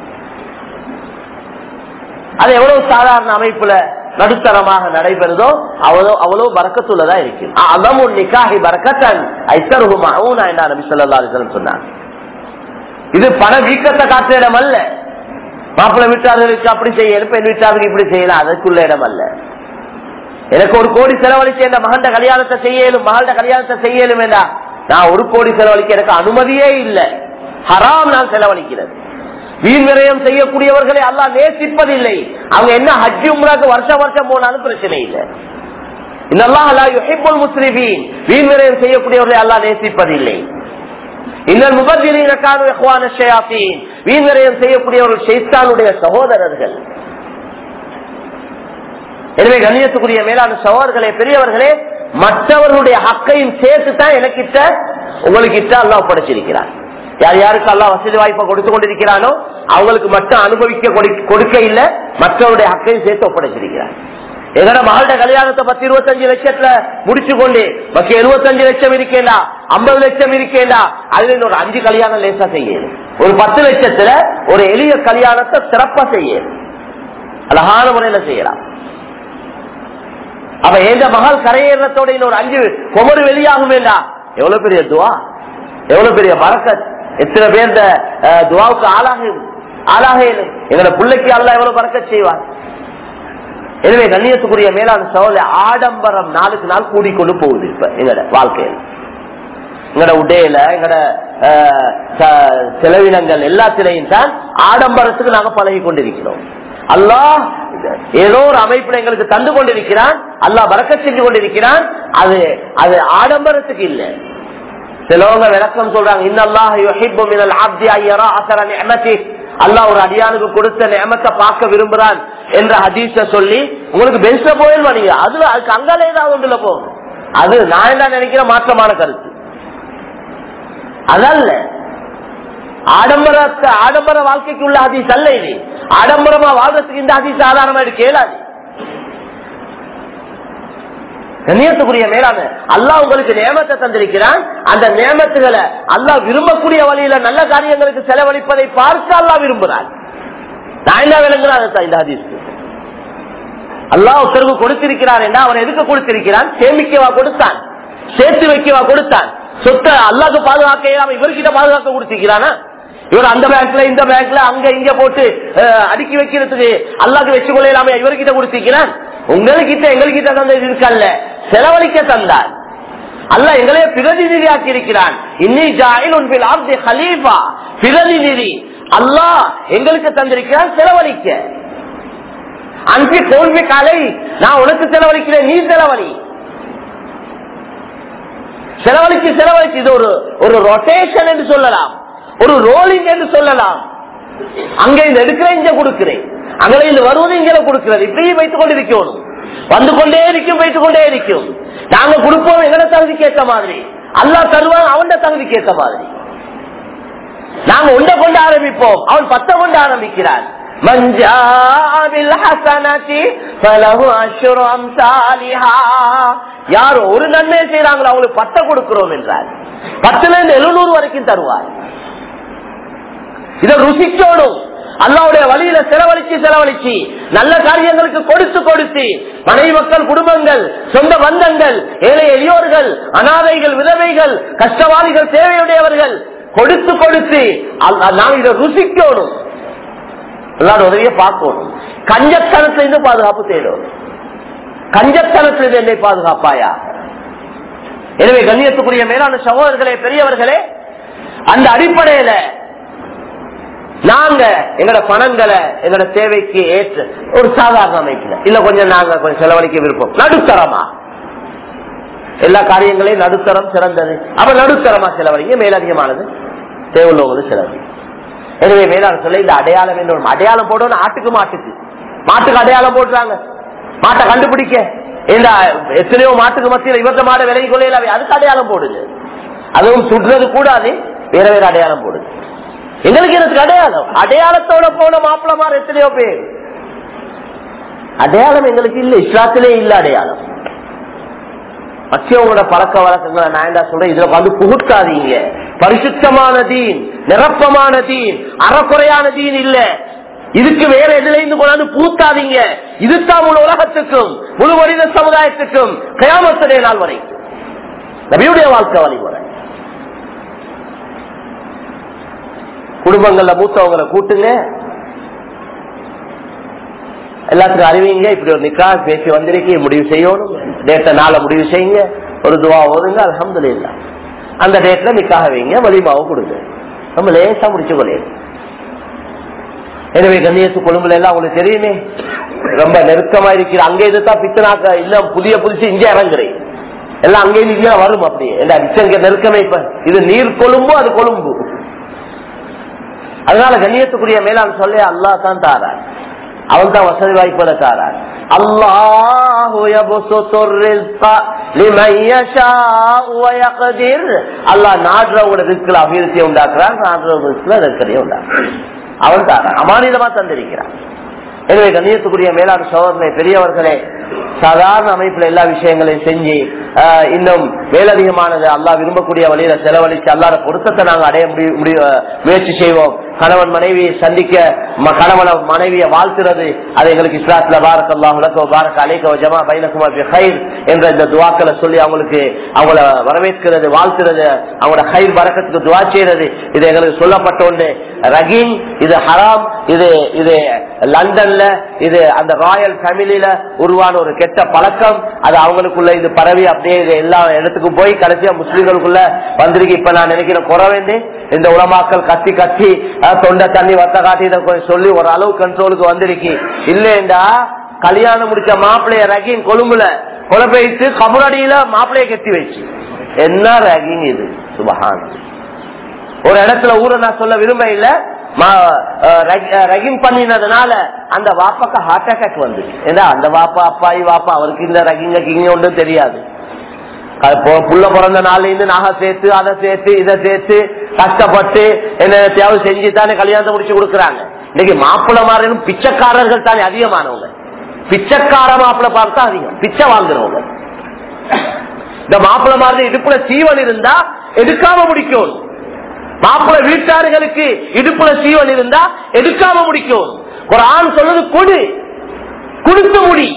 அது எவ்வளவு சாதாரண அமைப்புல நடுத்தரமாக நடைபெறுதோ அவ்வளோ அவ்வளவு பறக்கத்துள்ளதா இருக்கு அதமு நிக்காஹி பறக்கத்தன் ஐசருஹு மஅூனா என்ற நபி ஸல்லல்லாஹு அலைஹி வஸல்லம் சொன்னாங்க இது பண வீக்கத்தை காட்டுற இடம் அல்ல மாப்பிள்ளை வீட்டார்களுக்கு அப்படி செய்யணும் பெண் வீட்டாருக்கு இப்படி செய்யலாம் அதற்குள்ள இடம் அல்ல எனக்கு ஒரு கோடி செலவழிச்சு என் மகண்ட கல்யாணத்தை செய்யலும் மகள கல்யாணத்தை செய்யலும் வேண்டா நான் ஒரு கோடி செலவழிக்க எனக்கு அனுமதியே இல்லை ஹராம் நான் செலவழிக்கிறது வீண் விரயம் செய்யக்கூடியவர்களை அல்லாஹ் நேசிப்பதில்லை அவங்க என்ன ஹஜ் உம்ராக்கு வருஷம் வருஷம் போனாலும் பிரச்சனை இல்லை இன்னல்லாஹ் லா யுஹிப்புல் முஸ்லிமீன் வீண் விரயம் செய்யக்கூடியவர்களை அல்லாஹ் நேசிப்பதில்லை இன்னல் முபத்திரீன கானு இஹ்வான ஷயாத்தீன் வீண் விரயம் செய்யக்கூடியவர்கள் ஷைத்தானுடைய சகோதரர்கள் எனவே கண்ணியத்துக்குரிய மேலான சகோதரர்களே பெரியவர்களே மற்றவர்களுடைய ஹக்கையும் சேர்த்து தான் எனக்கிட்ட உங்களுக்கிட்ட அல்லாஹ் படைச்சிருக்கிறார் யார் யாருக்கு அல்லாஹ் வசதி வாய்ப்பை கொடுத்து கொண்டிருக்கிறானோ அவங்களுக்கு மட்டும் அனுபவிக்க கொடி- கொடுக்க இல்ல மற்றவருடைய ஹக்கையும் சேர்த்து ஒப்படைச்சிருக்கிறார் எங்கட மகளோட கல்யாணத்தை பத்து இருபத்தஞ்சு லட்சத்துல முடிச்சு கொண்டு பக்கம் எழுபத்தஞ்சு லட்சம் இருக்கேண்டா ஐம்பது லட்சம் இருக்கேண்டா அதுல இன்னொரு அஞ்சு கல்யாணம் லேசா செய்யணும் ஒரு பத்து லட்சத்துல ஒரு எளிய கல்யாணத்தை சிறப்பா செய்ய அழகான முறையில செய்யலாம் அப்ப எந்த மகள் கரையேறத்தோட இன்னொரு அஞ்சு குமரு வெளியாகும் வேண்டாம் எவ்வளவு பெரிய துவா எவ்வளவு பெரிய பறக்கத் எத்தனை பேர் இந்த அஹ், துவாவுக்கு ஆளாக ஆளாக எங்களோட பிள்ளைக்கு அல்ல எவ்வளவு பறக்கத் செய்வார் எனவே கண்ணியத்துக்குரிய மேலான சோழ ஆடம்பரம் நாளுக்கு நாள் கூடிக்கொண்டு போகுது இப்ப எங்களோட வாழ்க்கையில் எங்கட உடையில எங்கட அஹ், ச- செலவினங்கள் எல்லாத்திலையும் தான் ஆடம்பரத்துக்கு நாங்க பழகி கொண்டிருக்கிறோம் அல்லாஹ் ஏதோ ஒரு அமைப்புல எங்களுக்கு தந்து கொண்டிருக்கிறான் அல்லாஹ் வரக்க செஞ்சு கொண்டிருக்கிறான் அது அது ஆடம்பரத்துக்கு இல்ல சிலவங்க விளக்கம் சொல்றாங்க இன்னல்லாஹ் யுஹிப்பு மினல் அப்தி ஐயரா அசர நிஅமதி அல்லாஹ் ஒரு அடியானுக்கு கொடுத்த நியமத்தை பார்க்க விரும்புறான் என்ற ஹதீஸ சொல்லி உங்களுக்கு பென்ஸ்ல போயிடுவா நீங்க அதுல அதுக்கு அங்கால ஏதாவது ஒன்றுல போகும் அது நான் என்ன நினைக்கிற மாற்றமான கருத்து அதல்ல ஆடம்பரத்தை ஆடம்பர வாழ்க்கைக்கு உள்ள ஹதீஸ் அல்ல இது ஆடம்பரமா வாழ்றதுக்கு இந்த ஹதீஸ் சாதாரணமா இது கேளாது கண்ணியத்துக்குரிய மேலான அல்லாஹ் உங்களுக்கு நியமத்தை தந்திருக்கிறான் அந்த நியமத்துகளை அல்லாஹ் விரும்பக்கூடிய வழியில நல்ல காரியங்களுக்கு செலவழிப்பதை பார்த்து அல்லாஹ் விரும்புகிறான் நான் என்ன விளங்குறான் இந்த ஹதீஸ் அல்லாஹ் ஒருத்தருக்கு கொடுத்திருக்கிறான் என்றா அவன் எதுக்கு கொடுத்திருக்கிறான் சேமிக்கவா கொடுத்தான் சேர்த்து வைக்கவா கொடுத்தான் சொத்தை அல்லாக்கு பாதுகாக்க இயலாம இவர்கிட்ட பாதுகாக்க கொடுத்திருக்கிறானா இவர் அந்த பேங்க்ல இந்த பேங்க்ல அங்க இங்க போட்டு அஹ், அடுக்கி வைக்கிறதுக்கு அல்லாக்கு வச்சு கொள்ள இல்லாம இவர்கிட்ட கொடுத்திருக்கிறான் உங்ககிட்ட எங்ககிட்ட தந்தது இருக்கல்ல செலவழிக்க தந்தார் அல்ல எங்களே பிரதிநிதியாக்கி இருக்கிறான் இன்னி ஜாயில் உன்பில் ஆப்தி ஹலீஃபா பிரதிநிதி அல்லாஹ் எங்களுக்கு தந்திருக்கிறான் செலவழிக்க அன்பி தோல்வி காலை நான் உனக்கு செலவழிக்கிறேன் நீ செலவழி செலவழிச்சு செலவழிச்சு இது ஒரு ஒரு ரொட்டேஷன் என்று சொல்லலாம் ஒரு ரோலிங் என்று சொல்லலாம் அங்க இந்த எடுக்கிறேன் இங்க கொடுக்கிறேன் அங்கே இந்த வருவது இங்கே கொடுக்கிறது இப்படியே வைத்துக் கொண்டிருக்கணும் வந்து கொண்டே இருக்கும் வைத்துக் கொண்டே இருக்கும் நாங்க கொடுப்போம் எங்கட தகுதிக்கு ஏற்ற மாதிரி அல்லா தருவான் அவன் தகுதிக்கு ஏற்ற மாதிரி நாங்க உண்ட கொண்டு ஆரம்பிப்போம் அவன் பத்த கொண்டு ஆரம்பிக்கிறான் من جاء بالحسنة فله أشر أمثالها யார் ஒரு நன்மை செய்யறாங்களோ அவங்களுக்கு பத்த கொடுக்கிறோம் என்றார் பத்துல இருந்து எழுநூறு வரைக்கும் தருவார் இதை ருசிக்கோடும் அல்லாவுடைய வழியில செலவழிச்சு செலவழிச்சு நல்ல காரியங்களுக்கு கொடுத்து கொடுத்து மனைவி மக்கள் குடும்பங்கள் சொந்த பந்தங்கள் ஏழை எளியோர்கள் அனாதைகள் விதவைகள் கஷ்டவாதிகள் தேவையுடையவர்கள் கொடுத்து கொடுத்து அல்ல- நாம் இதை ருசிக்கணும் எல்லாரும் உதவியை பார்க்கணும் கஞ்சத்தனத்திலிருந்து பாதுகாப்பு தேடும் கஞ்சத்தனத்திலிருந்து என்னை பாதுகாப்பாயா எனவே கண்ணியத்துக்குரிய மேலான சகோதரர்களே பெரியவர்களே அந்த அடிப்படையில நாங்க எங்களோட பணங்களை எங்களோட தேவைக்கு ஏற்ற ஒரு சாதாரண அமைப்புல இல்ல கொஞ்சம் நாங்க கொஞ்சம் செலவழிக்க விருப்பம் நடுத்தரமா எல்லா காரியங்களையும் நடுத்தரம் சிறந்தது அப்ப நடுத்தரமா செலவழிங்க மேலதிகமானது தேவையுள்ளவங்களும் செலவழிங்க எனவே மேலான சொல்ல இந்த அடையாளம் என்ன ஒரு அடையாளம் போடணும் ஆட்டுக்கு மாட்டுக்கு மாட்டுக்கு அடையாளம் போடுறாங்க மாட்டை கண்டுபிடிக்க இந்த எத்தனையோ மாட்டுக்கு மத்தியில் இவற்ற மாட விலகி கொள்ளையில அதுக்கு அடையாளம் போடுது அதுவும் சுடுறது கூடாது வேற வேற அடையாளம் போடுது எங்களுக்கு எனக்கு அடையாளம் அடையாளத்தோட போன மாப்பிளமார் எத்தனையோ பேர் அடையாளம் எங்களுக்கு இல்ல இஸ்லாத்திலே இல்ல அடையாளம் மற்றவங்களோட பழக்க வழக்கங்களை நான் என்ன சொல்றேன் இதுல வந்து புகுத்தாதீங்க பரிசுத்தமான தீன் நிரப்பமான தீன் அறக்குறையான தீன் இல்ல இதுக்கு வேற எதிலிருந்து கொண்டாந்து பூத்தாதீங்க இதுதான் முழு உலகத்துக்கும் முழு மனித சமுதாயத்துக்கும் கயாமத்தனை நாள் வரைக்கும் நபியுடைய வாழ்க்கை வழிமுறை குடும்பங்கள்ல மூத்தவங்களை கூட்டுங்க எல்லாத்துக்கும் அறிவிங்க இப்படி ஒரு நிக்கா பேசி வந்திருக்கீங்க முடிவு செய்யணும் டேட்ட நாளை முடிவு செய்யுங்க ஒரு துவா ஓதுங்க அலமது இல்ல அந்த டேட்ல நிக்காக வைங்க வலிமாவும் கொடுங்க நம்ம லேசா முடிச்சு கொள்ளையும் எனவே கண்ணியத்து கொழும்புல எல்லாம் உங்களுக்கு தெரியுமே ரொம்ப நெருக்கமா இருக்கிற அங்க இதுதான் பித்தனாக்க இல்ல புதிய புதுசு இங்க இறங்குறேன் எல்லாம் அங்கே இங்கே வரும் அப்படியே இல்ல இங்க நெருக்கமே இப்ப இது நீர் கொழும்பு அது கொழும்பு அதனால கண்ணியத்துக்குரிய மேலாண் சொல்ல அல்லா தான் தாரார் அவன் தான் வசதி வாய்ப்புகளை தாரார் அல்லாஹு அல்லாஹ் நாடுறவங்களோட ரிஸ்கில் அபிவிருத்தியை உண்டாக்குறான் நாடுறவங்க ரிஸ்கில் நெருக்கடியை உண்டாக்குறான் அவன் தாரான் அமானிதமா தந்திருக்கிறான் எனவே கண்ணியத்துக்குரிய மேலாண் சோதனை பெரியவர்களே சாதாரண அமைப்புல எல்லா விஷயங்களையும் செஞ்சு ஆஹ், இன்னும் மேலதிகமானது அல்லாஹ் விரும்பக்கூடிய வழியில செலவழிச்சு அல்லாத பொருத்தத்தை நாங்க அடைய முடிய- முடிய- முயற்சி செய்வோம் கணவன் மனைவியை சந்திக்க ம- கணவன மனைவியை வாழ்த்துறது அது எங்களுக்கு இஸ்லாத்துல பாரக் அல்லாஹ் உலக பாரக் அலைக்க ஜமா பைனகுமா ஹைர் என்ற இந்த துவாக்களை சொல்லி அவங்களுக்கு அவங்கள வரவேற்கிறது வாழ்த்துறது அவங்களோட ஹைர் பறக்கத்துக்கு துவா செய்யறது இது எங்களுக்கு சொல்லப்பட்ட ஒன்று ரகீம் இது ஹராம் இது இது லண்டன்ல இது அந்த ராயல் ஃபேமிலியில உருவான ஒரு கெட்ட பழக்கம் அது அவங்களுக்குள்ள இது பரவி அப்படியே இது எல்லா இடத்துக்கும் போய் கடைசியா முஸ்லீம்களுக்குள்ள வந்திருக்கு இப்ப நான் நினைக்கிறேன் குறவேண்டி இந்த உலமாக்கள் கத்தி கத்தி அஹ், தொண்டை தண்ணி வத்த காட்டி இதை கொஞ்சம் சொல்லி ஒரு அளவு கண்ட்ரோலுக்கு வந்திருக்கு இல்லைண்டா கல்யாணம் முடிச்ச மாப்பிள்ளைய ரகின் கொழும்புல கொலை போயிட்டு கபரடியில மாப்பிள்ளைய கட்டி வச்சு என்ன ரகிங் இது சுபஹான் ஒரு இடத்துல ஊரை நான் சொல்ல விரும்ப இல்ல ரகிங் பண்ணினதுனால அந்த வாப்பாக்கு ஹார்ட் அட்டாக் வந்து ஏன்னா அந்த வாப்பா அப்பாயி வாப்பா அவருக்கு இந்த ரகிங்க கிங்க ஒன்றும் தெரியாது அது பொ- புள்ள பிறந்த நாள்ல இருந்து நகை சேர்த்து அதை சேர்த்து இதை சேர்த்து கஷ்டப்பட்டு என்ன தேவை செஞ்சு தானே கல்யாணத்தை முடிச்சு கொடுக்குறாங்க இன்னைக்கு மாப்பிள்ள மாதிரி பிச்சைக்காரர்கள் தானே அதிகமானவங்க பிச்சைக்கார மாப்பிள்ள பார்த்தா அதிகம் பிச்சை வாங்குறவங்க இந்த மாப்பிள்ள மாதிரி இடுப்புல சீவன் இருந்தா எடுக்காம முடிக்கணும் மாப்பிள்ள வீட்டார்களுக்கு இடுப்புல சீவன் இருந்தா எடுக்காம முடிக்கணும் ஒரு ஆண் சொல்லுது கொடு கொடுத்து முடி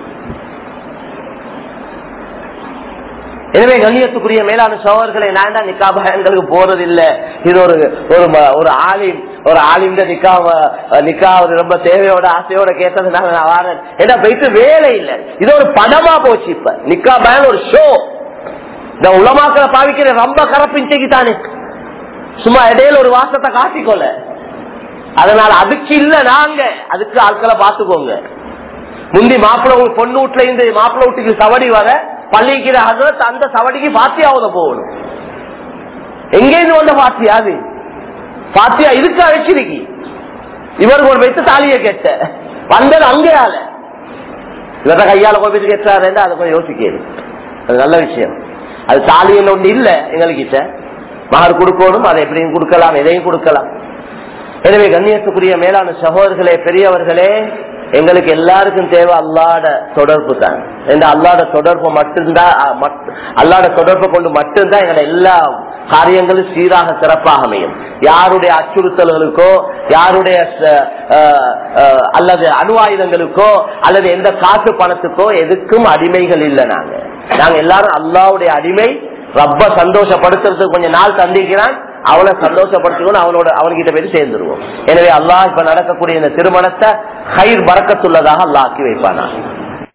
எனவே கண்ணியத்துக்குரிய மேலான சோழர்களை நான் தான் நிக்கா பயன்களுக்கு போறது இல்ல இது ஒரு ஒரு ம- ஒரு ஆலிம் ஒரு ஆலிம்ட நிக்கா நிக்கா ஒரு ரொம்ப தேவையோட ஆசையோட கேட்டதுனால நான் வாரேன் ஏன்னா போயிட்டு வேலை இல்ல இது ஒரு படமா போச்சு இப்ப நிக்கா பயன் ஒரு ஷோ இந்த உலமாக்களை பாவிக்கிற ரொம்ப கரப்பிஞ்சைக்கு தானே சும்மா இடையில ஒரு வாசத்தை காட்டிக்கொள்ள அதனால அதுக்கு இல்ல நாங்க அதுக்கு ஆட்களை பாத்துக்கோங்க முந்தி மாப்பிள்ள வீ- பொண்ணு வீட்டுல இருந்து மாப்பிள்ள வீட்டுக்கு சவடி வர பள்ளிக்கிற ஹசரத் அந்த சவடிக்கு பாத்தியாவத போகணும் எங்க இருந்து வந்த பாத்தியா அது பாத்தியா இருக்கா வச்சிருக்கி இவருக்கு ஒரு வைத்து தாலியை கேட்ட வந்தது அங்கேயால இவர கையால போய் வச்சு கேட்டாரு அதை கொஞ்சம் யோசிக்கிறது அது நல்ல விஷயம் அது தாலியில் ஒண்ணு இல்ல எங்ககிட்ட மகர் கொடுக்கணும் அதை எப்படியும் கொடுக்கலாம் எதையும் கொடுக்கலாம் எனவே கண்ணியத்துக்குரிய மேலான சகோதரர்களே பெரியவர்களே எங்களுக்கு எல்லாருக்கும் தேவை அல்லாட தொடர்பு தான் இந்த அல்லாட தொடர்பு மட்டும்தான் அ, மட்- அல்லாட தொடர்பை கொண்டு மட்டும்தான் எங்களை எல்லா காரியங்களும் சீராக சிறப்பாக அமையும் யாருடைய அச்சுறுத்தல்களுக்கோ யாருடைய ச- அ, அ, அல்லது அணு ஆயுதங்களுக்கோ அல்லது எந்த காசு பணத்துக்கோ எதுக்கும் அடிமைகள் இல்லை நாங்க நாங்க எல்லாரும் அல்லாவுடைய அடிமை ரப்ப சந்தோஷப்படுத்துறதுக்கு கொஞ்சம் நாள் தந்திக்கிறான் அவனை சந்தோஷப்படுத்திக்கணும் அவனோட அவன்கிட்ட போய் சேர்ந்துருவோம் எனவே அல்லாஹ் இப்ப நடக்கக்கூடிய இந்த திருமணத்தை ஹைர் பறக்கத்துள்ளதாக அல்லாஹ் ஆக்கி வைப்பானா